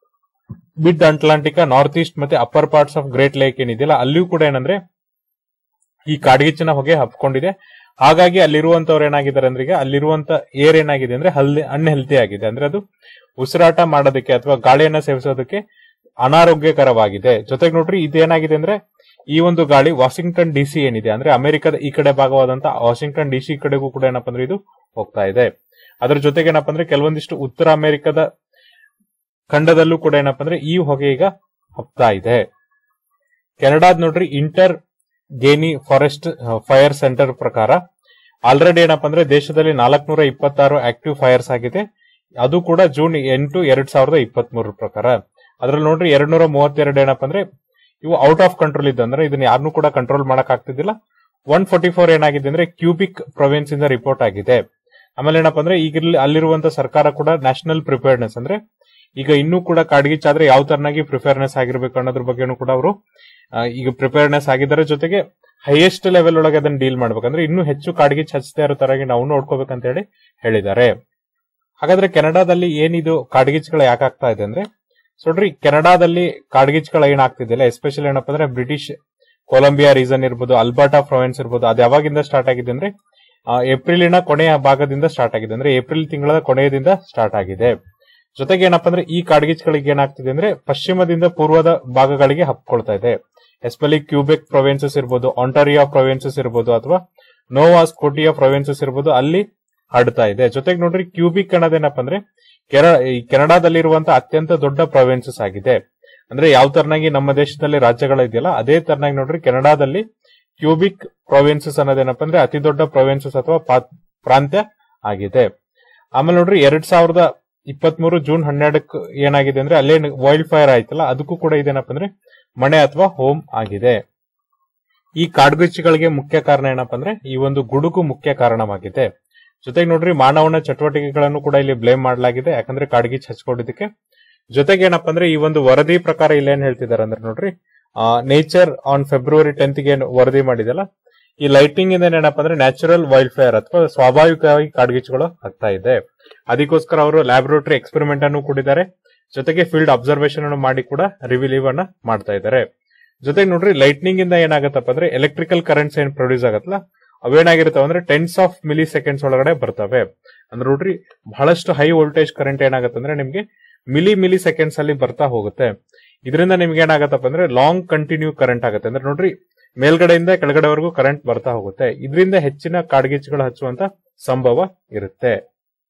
ಮಿಡ್ ಅಟ್ಲಾಂಟಿಕಾ ನಾರ್ತ್ ಈಸ್ಟ್ ಮತ್ತೆ upper parts of great lake ಏನಿದೆಯಲ್ಲ ಅಲ್ಲಿಯೂ ಕೂಡ ಏನಂದ್ರೆ ಈ ಕಾಡ್ಗಿಚ್ಚಿನ ಹೊಗೆ ಹಬ್ಕೊಂಡಿದೆ ಹಾಗಾಗಿ ಅಲ್ಲಿರುವಂತವ್ರು ಏನಾಗಿದ್ದಾರೆ ಅಂದ್ರೆ ಈಗ ಅಲ್ಲಿರುವಂತ ಏರ್ ಏನಾಗಿದೆ ಅಂದ್ರೆ ಹಲ್ದಿ ಅನ್ಹೆಲ್ತಿ ಆಗಿದೆ ಅಂದ್ರೆ ಅದು ಉಸಿರಾಟ ಮಾಡೋದಕ್ಕೆ ಅಥವಾ ಗಾಳಿಯನ್ನ ಸೇವಿಸೋದಕ್ಕೆ ಅನಾರೋಗ್ಯಕರವಾಗಿದೆ ಜೊತೆಗೆ ನೋಡ್ರಿ ಇದೇನಾಗಿದೆ ಅಂದ್ರೆ ಈ ಒಂದು ಗಾಳಿ ವಾಷಿಂಗ್ಟನ್ ಡಿಸಿ ಏನಿದೆ ಅಂದ್ರೆ ಅಮೆರಿಕದ ಈ ಕಡೆ ಭಾಗವಾದಂತ ವಾಷಿಂಗ್ಟನ್ ಡಿಸಿ ಕಡೆಗೂ ಕೂಡ ಏನಪ್ಪಾ ಅಂದ್ರೆ ಇದು ಹೋಗ್ತಾ ಇದೆ ಅದರ ಜೊತೆಗೆ ಏನಪ್ಪಾ ಅಂದ್ರೆ ಕೆಲವೊಂದಿಷ್ಟು ಉತ್ತರ ಅಮೆರಿಕದ ಖಂಡದಲ್ಲೂ ಕೂಡ ಏನಪ್ಪಾ ಅಂದ್ರೆ ಈ ಹೊಗೆ ಈಗ ಹಬ್ತಾ ಇದೆ ಕೆನಡಾದ್ ನೋಡ್ರಿ interagency forest fire centre ಪ್ರಕಾರ ಆಲ್ರೆಡಿ ಏನಪ್ಪಾ ಅಂದ್ರೆ ದೇಶದಲ್ಲಿ ನಾಲ್ಕನೂರ ಇಪ್ಪತ್ತಾರು ಆಕ್ಟಿವ್ ಫೈರ್ಸ್ ಆಗಿದೆ ಅದು ಕೂಡ ಜೂನ್ ಎಂಟು ಎರಡ್ ಸಾವಿರದ ಇಪ್ಪತ್ತ್ ಮೂರರ ಪ್ರಕಾರ ಅದ್ರಲ್ಲಿ ನೋಡ್ರಿ ಎರಡ್ ನೂರ ಮೂವತ್ತೆರಡು ಏನಪ್ಪಾ ಅಂದ್ರೆ ಇವು ಔಟ್ ಆಫ್ ಕಂಟ್ರೋಲ್ ಇದ್ದು ಅಂದ್ರೆ ಇದನ್ನ ಯಾರನ್ನೂ ಕೂಡ ಕಂಟ್ರೋಲ್ ಮಾಡಕ್ ಆಗ್ತಿದ್ದಿಲ್ಲ ಒನ್ ಫೋರ್ಟಿ ಫೋರ್ ಏನಾಗಿದೆ ಅಂದ್ರೆ ಕ್ಯೂಬಿಕ್ ಪ್ರೊವಿನ್ಸ್ ಇಂದ ರಿಪೋರ್ಟ್ ಆಗಿದೆ ಆಮೇಲೆ ಏನಪ್ಪಾ ಅಂದ್ರೆ ಈಗ ಇಲ್ಲಿ ಅಲ್ಲಿರುವಂತ ಸರ್ಕಾರ ಕೂಡ ನ್ಯಾಷನಲ್ ಪ್ರಿಪೇರ್ಡ್ನೆಸ್ ಅಂದ್ರೆ ಈಗ ಇನ್ನೂ ಕೂಡ ಕಾಡ್ಗಿಚ್ಚಾದ್ರೆ ಯಾವ ತರನಾಗಿ ಪ್ರಿಪೇರ್ನೆಸ್ ಆಗಿರ್ಬೇಕು ಅನ್ನೋದ್ರ ಬಗ್ಗೆನೂ ಕೂಡ ಅವರು ಈಗ ಪ್ರಿಪೇರ್ನೆಸ್ ಆಗಿದ್ದಾರೆ ಜೊತೆಗೆ ಹೈಯೆಸ್ಟ್ ಲೆವೆಲ್ ಒಳಗೆ ಅದನ್ನ ಡೀಲ್ ಮಾಡ್ಬೇಕಂದ್ರೆ ಇನ್ನೂ ಹೆಚ್ಚು ಕಾಡ್ಗಿಚ್ಚು ಹಚ್ಚದೇ ಇರೋ ತರಾಗಿ ನಾವು ನೋಡ್ಕೋಬೇಕಂತ ಹೇಳಿ ಹೇಳಿದ್ದಾರೆ ಹಾಗಾದ್ರೆ ಕೆನಡಾದಲ್ಲಿ ಏನಿದು ಕಾಡ್ಗಿಚ್ಚುಗಳು ಯಾಕಾಗ್ತಾ ಇದೆ ಅಂದ್ರೆ ಸೊ ನೋಡ್ರಿ ಕೆನಡಾದಲ್ಲಿ ಕಾಡ್ಗಿಚ್ಚುಗಳು ಏನಾಗ್ತಿದೆಯಲ್ಲ ಎಸ್ಪೆಷಲಿ ಏನಪ್ಪಾ ಅಂದ್ರೆ ಬ್ರಿಟಿಷ್ ಕೊಲಂಬಿಯಾ ರೀಸನ್ ಇರ್ಬೋದು ಅಲ್ಬರ್ಟಾ ಪ್ರೊವಿನ್ಸ್ ಇರ್ಬೋದು ಅದು ಯಾವಾಗಿಂದ ಸ್ಟಾರ್ಟ್ ಆಗಿದೆ ಅಂದ್ರೆ ಆ, ಏಪ್ರಿಲಿನ ಕೊನೆಯ ಭಾಗದಿಂದ ಸ್ಟಾರ್ಟ್ ಆಗಿದೆ ಅಂದ್ರೆ ಏಪ್ರಿಲ್ ತಿಂಗಳ ಕೊನೆಯದಿಂದ ಸ್ಟಾರ್ಟ್ ಆಗಿದೆ ಜೊತೆಗೆ ಏನಪ್ಪಾ ಅಂದ್ರೆ ಈ ಕಾಡ್ಗಿಚ್ಚುಗಳಿಗೆ ಏನಾಗ್ತಿದೆ ಅಂದ್ರೆ ಪಶ್ಚಿಮದಿಂದ ಪೂರ್ವದ ಭಾಗಗಳಿಗೆ ಹಬ್ಕೊಳ್ತಾ ಇದೆ ಎಸ್ಪೆಲಿ ಕ್ಯೂಬೆಕ್ ಪ್ರೊವಿನ್ಸಸ್ ಇರ್ಬೋದು ಆಂಟಾರಿಯಾ ಪ್ರೊವಿನ್ಸಸ್ ಇರ್ಬೋದು ಅಥವಾ ನೋವಾ ಸ್ಕೋಟಿಯಾ ಪ್ರೊವಿನ್ಸಸ್ ಇರ್ಬೋದು ಅಲ್ಲಿ ಹರಡ್ತಾ ಇದೆ ಜೊತೆಗೆ ನೋಡ್ರಿ ಕ್ಯೂಬಿಕ್ ಅನ್ನೋದೇನಪ್ಪ ಅಂದ್ರೆ ಕೆರ ಈ ಕೆನಡಾದಲ್ಲಿರುವಂತ ಅತ್ಯಂತ ದೊಡ್ಡ ಪ್ರೊವಿನ್ಸಸ್ ಆಗಿದೆ ಅಂದ್ರೆ ಯಾವ ತರನಾಗಿ ನಮ್ಮ ದೇಶದಲ್ಲಿ ರಾಜ್ಯಗಳಿದೆಯಲ್ಲ ಅದೇ ತರನಾಗಿ ನೋಡ್ರಿ ಕೆನಡಾದಲ್ಲಿ ಕ್ಯೂಬಿಕ್ ಪ್ರೊವಿನ್ಸಸ್ ಅನ್ನೋದೇನಪ್ಪ ಅಂದ್ರೆ ಅತಿ ದೊಡ್ಡ ಪ್ರೊವಿನ್ಸಸ್ ಅಥವಾ ಪಾ- ಪ್ರಾಂತ್ಯ ಆಗಿದೆ ಆಮೇಲೆ ನೋಡ್ರಿ ಎರಡ್ ಸಾವಿರದ ಇಪ್ಪತ್ಮೂರು ಜೂನ್ ಹನ್ನೆರಡಕ್ಕೆ ಏನಾಗಿದೆ ಅಂದ್ರೆ ಅಲ್ಲೇ ವೈಲ್ಡ್ ಫೈರ್ ಆಯ್ತಲ್ಲ ಅದಕ್ಕೂ ಕೂಡ ಇದೇನಪ್ಪ ಅಂದ್ರೆ ಮನೆ ಅಥವಾ ಹೋಮ್ ಆಗಿದೆ ಈ ಕಾಡ್ಗಿಚ್ಚುಗಳಿಗೆ ಮುಖ್ಯ ಕಾರಣ ಏನಪ್ಪಾ ಅಂದ್ರೆ ಈ ಒಂದು ಗುಡುಗು ಮುಖ್ಯ ಕಾರಣವಾಗಿದೆ ಜೊತೆಗೆ ನೋಡ್ರಿ ಮಾನವನ ಚಟುವಟಿಕೆಗಳನ್ನು ಕೂಡ ಇಲ್ಲಿ ಬ್ಲೇಮ್ ಮಾಡಲಾಗಿದೆ ಯಾಕಂದ್ರೆ ಕಾಡ್ಗಿಚ್ಚು ಹಚ್ಕೊಂಡಿದ್ದಕ್ಕೆ ಜೊತೆಗೆ ಏನಪ್ಪಾ ಅಂದ್ರೆ ಈ ಒಂದು ವರದಿ ಪ್ರಕಾರ ಇಲ್ಲಿ ಏನ್ ಹೇಳ್ತಿದ್ದಾರೆ ಅಂದ್ರೆ ನೋಡ್ರಿ ನೇಚರ್ ಆನ್ ಫೆಬ್ರವರಿ ಟೆಂತ್ ಗೆ ಏನ್ ವರದಿ ಮಾಡಿದಲ್ಲ ಈ ಲೈಟಿಂಗ್ ಇಂದ ಏನಪ್ಪಾ ಅಂದ್ರೆ ನ್ಯಾಚುರಲ್ ವೈಲ್ಡ್ ಫೈರ್ ಅಥವಾ ಸ್ವಾಭಾವಿಕವಾಗಿ ಕಾಡ್ಗಿಚ್ಚುಗಳು ಆಗ್ತಾ ಇದೆ ಅದಕ್ಕೋಸ್ಕರ ಅವರು ಲ್ಯಾಬೊರೇಟರಿ ಎಕ್ಸ್ಪೆರಿಮೆಂಟ್ ಅನ್ನು ಕೊಟ್ಟಿದ್ದಾರೆ ಜೊತೆಗೆ ಫೀಲ್ಡ್ ಅಬ್ಸರ್ವೇಷನ್ ಅನ್ನು ಮಾಡಿ ಕೂಡ ರಿವಿಲೀವ್ ಅನ್ನ ಮಾಡ್ತಾ ಇದ್ದಾರೆ ಜೊತೆಗೆ ನೋಡ್ರಿ ಲೈಟ್ನಿಂಗ್ ಇಂದ ಏನಾಗತ್ತಪ್ಪ ಅಂದ್ರೆ ಎಲೆಕ್ಟ್ರಿಕಲ್ ಕರೆಂಟ್ಸ್ ಏನ್ ಪ್ರೊಡ್ಯೂಸ್ ಆಗತ್ತಲ್ಲ ಅವೇನಾಗಿರ್ತಾವ ಅಂದ್ರೆ ಟೆನ್ಸ್ ಆಫ್ ಮಿಲಿ ಸೆಕೆಂಡ್ಸ್ ಒಳಗಡೆ ಬರ್ತವೆ ಅಂದ್ರೆ ನೋಡ್ರಿ ಬಹಳಷ್ಟು ಹೈ ವೋಲ್ಟೇಜ್ ಕರೆಂಟ್ ಏನಾಗುತ್ತೆ ಅಂದ್ರೆ ನಿಮ್ಗೆ ಮಿಲಿ ಮಿಲಿ ಸೆಕೆಂಡ್ಸ್ ಅಲ್ಲಿ ಬರ್ತಾ ಹೋಗುತ್ತೆ ಇದರಿಂದ ನಿಮ್ಗೆ ಏನಾಗತ್ತಪ್ಪ ಅಂದ್ರೆ ಲಾಂಗ್ ಕಂಟಿನ್ಯೂ ಕರೆಂಟ್ ಆಗುತ್ತೆ ಅಂದ್ರೆ ನೋಡ್ರಿ ಮೇಲ್ಗಡೆಯಿಂದ ಕೆಳಗಡೆವರೆಗೂ ಕರೆಂಟ್ ಬರ್ತಾ ಹೋಗುತ್ತೆ ಇದರಿಂದ ಹೆಚ್ಚಿನ ಕಾಡ್ಗಿಚ್ಚುಗಳು ಹಚ್ಚುವಂತ ಸಂಭವ ಇರುತ್ತೆ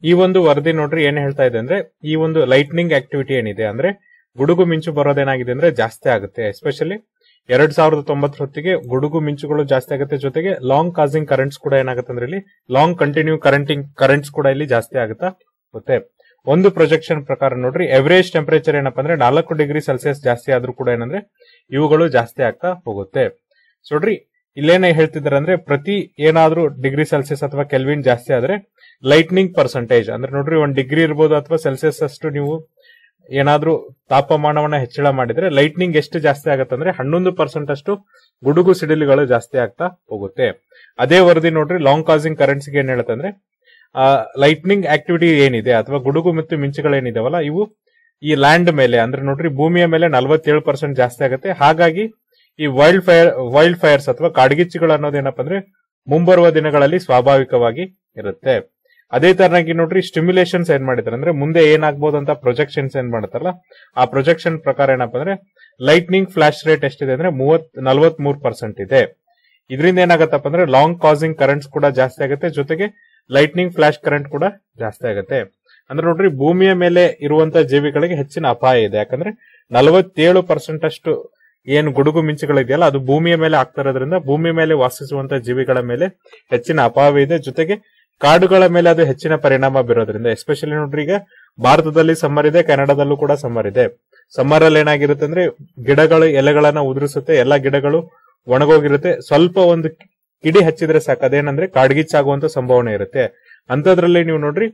ಈ ಒಂದು ವರದಿ ನೋಡ್ರಿ ಏನ್ ಹೇಳ್ತಾ ಇದೆ ಅಂದ್ರೆ ಈ ಒಂದು ಲೈಟ್ನಿಂಗ್ ಆಕ್ಟಿವಿಟಿ ಏನಿದೆ ಅಂದ್ರೆ ಗುಡುಗು ಮಿಂಚು ಬರೋದೇನಾಗಿದೆ ಅಂದ್ರೆ ಜಾಸ್ತಿ ಆಗುತ್ತೆ ಎಸ್ಪೆಷಲಿ ಎರಡ್ ಸಾವಿರದ ತೊಂಬತ್ತರ ಹೊತ್ತಿಗೆ ಗುಡುಗು ಮಿಂಚುಗಳು ಜಾಸ್ತಿ ಆಗುತ್ತೆ ಜೊತೆಗೆ ಲಾಂಗ್ ಕಾಸಿಂಗ್ ಕರೆಂಟ್ಸ್ ಕೂಡ ಏನಾಗುತ್ತೆ ಅಂದ್ರೆ ಇಲ್ಲಿ ಲಾಂಗ್ ಕಂಟಿನ್ಯೂ ಕರೆಂಟಿಂಗ್ ಕರೆಂಟ್ಸ್ ಕೂಡ ಇಲ್ಲಿ ಜಾಸ್ತಿ ಆಗುತ್ತಾ ಹೋಗುತ್ತೆ ಒಂದು ಪ್ರೊಜೆಕ್ಷನ್ ಪ್ರಕಾರ ನೋಡ್ರಿ ಎವರೇಜ್ ಟೆಂಪರೇಚರ್ ಏನಪ್ಪಾ ಅಂದ್ರೆ ನಾಲ್ಕು ಡಿಗ್ರಿ ಸೆಲ್ಸಿಯಸ್ ಜಾಸ್ತಿ ಆದ್ರೂ ಕೂಡ ಏನಂದ್ರೆ ಇವುಗಳು ಜಾಸ್ತಿ ಆಗ್ತಾ ಹೋಗುತ್ತೆ ಸೊ ನೋಡ್ರಿ ಇಲ್ಲೇನೇ ಹೇಳ್ತಿದ್ದಾರೆ ಅಂದ್ರೆ ಪ್ರತಿ ಏನಾದ್ರೂ ಡಿಗ್ರಿ ಸೆಲ್ಸಿಯಸ್ ಅಥವಾ ಕೆಲ್ವಿನ್ ಜಾಸ್ತಿ ಆದ್ರೆ ಲೈಟ್ನಿಂಗ್ ಪರ್ಸೆಂಟೇಜ್ ಅಂದ್ರೆ ನೋಡ್ರಿ ಒಂದ್ ಡಿಗ್ರಿ ಇರ್ಬೋದು ಅಥವಾ ಸೆಲ್ಸಿಯಸ್ ಅಷ್ಟು ನೀವು ಏನಾದ್ರೂ ತಾಪಮಾನವನ್ನ ಹೆಚ್ಚಳ ಮಾಡಿದ್ರೆ ಲೈಟ್ನಿಂಗ್ ಎಷ್ಟು ಜಾಸ್ತಿ ಆಗುತ್ತೆ ಅಂದ್ರೆ ಹನ್ನೊಂದು ಪರ್ಸೆಂಟ್ ಅಷ್ಟು ಗುಡುಗು ಸಿಡಿಲುಗಳು ಜಾಸ್ತಿ ಆಗ್ತಾ ಹೋಗುತ್ತೆ ಅದೇ ವರದಿ ನೋಡ್ರಿ ಲಾಂಗ್ ಕಾಸಿಂಗ್ ಕರೆಂಟ್ಸ್ ಏನ್ ಹೇಳುತ್ತೆ ಅಂದ್ರೆ ಲೈಟ್ನಿಂಗ್ ಆಕ್ಟಿವಿಟಿ ಏನಿದೆ ಅಥವಾ ಗುಡುಗು ಮತ್ತು ಮಿಂಚುಗಳೇನಿದಾವಲ್ಲ ಇವು ಈ ಲ್ಯಾಂಡ್ ಮೇಲೆ ಅಂದ್ರೆ ನೋಡ್ರಿ ಭೂಮಿಯ ಮೇಲೆ ನಲವತ್ತೇಳು ಪರ್ಸೆಂಟ್ ಜಾಸ್ತಿ ಆಗುತ್ತೆ ಹಾಗಾಗಿ ಈ ವೈಲ್ಡ್ ಫೈರ್ ವೈಲ್ಡ್ ಫೈರ್ಸ್ ಅಥವಾ ಕಾಡ್ಗಿಚ್ಚುಗಳು ಅನ್ನೋದೇನಪ್ಪ ಅಂದ್ರೆ ಮುಂಬರುವ ದಿನಗಳಲ್ಲಿ ಸ್ವಾಭಾವಿಕವಾಗಿ ಇರುತ್ತೆ ಅದೇ ತರನಾಗಿ ನೋಡ್ರಿ ಸ್ಟಿಮ್ಯುಲೇಷನ್ಸ್ ಏನ್ ಮಾಡಿದಾರೆ ಅಂದ್ರೆ ಮುಂದೆ ಏನಾಗ್ಬೋದು ಅಂತ ಪ್ರೊಜೆಕ್ಷನ್ಸ್ ಏನ್ ಮಾಡ್ತಾರಲ್ಲ ಆ ಪ್ರೊಜೆಕ್ಷನ್ ಪ್ರಕಾರ ಏನಪ್ಪ ಅಂದ್ರೆ ಲೈಟ್ನಿಂಗ್ ಫ್ಲಾಶ್ ರೇಟ್ ಎಷ್ಟಿದೆ ಅಂದ್ರೆ ಮೂವತ್ ನಲವತ್ ಮೂರ್ ಪರ್ಸೆಂಟ್ ಇದೆ ಇದರಿಂದ ಏನಾಗತ್ತಪ್ಪ ಅಂದ್ರೆ ಲಾಂಗ್ ಕಾಸಿಂಗ್ ಕರೆಂಟ್ಸ್ ಕೂಡ ಜಾಸ್ತಿ ಆಗುತ್ತೆ ಜೊತೆಗೆ ಲೈಟ್ನಿಂಗ್ ಫ್ಲಾಶ್ ಕರೆಂಟ್ ಕೂಡ ಜಾಸ್ತಿ ಆಗುತ್ತೆ ಅಂದ್ರೆ ನೋಡ್ರಿ ಭೂಮಿಯ ಮೇಲೆ ಇರುವಂತ ಜೀವಿಗಳಿಗೆ ಹೆಚ್ಚಿನ ಅಪಾಯ ಇದೆ ಯಾಕಂದ್ರೆ ನಲವತ್ತೇಳು ಪರ್ಸೆಂಟ್ ಅಷ್ಟು ಏನು ಗುಡುಗು ಮಿಂಚುಗಳಿದೆಯಲ್ಲ ಅದು ಭೂಮಿಯ ಮೇಲೆ ಆಗ್ತಾ ಇರೋದ್ರಿಂದ ಭೂಮಿಯ ಮೇಲೆ ವಾಸಿಸುವಂತ ಜೀವಿಗಳ ಮೇಲೆ ಹೆಚ್ಚಿನ ಅಪಾಯ ಇದೆ ಜೊತೆಗೆ ಕಾಡುಗಳ ಮೇಲೆ ಅದು ಹೆಚ್ಚಿನ ಪರಿಣಾಮ ಬೀರೋದ್ರಿಂದ ಎಸ್ಪೆಷಲಿ ನೋಡ್ರಿ ಈಗ ಭಾರತದಲ್ಲಿ ಸಮ್ಮರ್ ಇದೆ ಕನ್ನಡದಲ್ಲೂ ಕೂಡ ಸಮ್ಮರ್ ಇದೆ ಸಮ್ಮರ್ ಅಲ್ಲಿ ಏನಾಗಿರುತ್ತೆ ಅಂದ್ರೆ ಗಿಡಗಳು ಎಲೆಗಳನ್ನ ಉದುರಿಸುತ್ತೆ ಎಲ್ಲಾ ಗಿಡಗಳು ಒಣಗೋಗಿರುತ್ತೆ ಸ್ವಲ್ಪ ಒಂದು ಕಿಡಿ ಹಚ್ಚಿದ್ರೆ ಸಾಕು ಅದೇನಂದ್ರೆ ಕಾಡ್ಗಿಚ್ಚಾಗುವಂತ ಸಂಭಾವನೆ ಇರುತ್ತೆ ಅಂತದ್ರಲ್ಲಿ ನೀವು ನೋಡ್ರಿ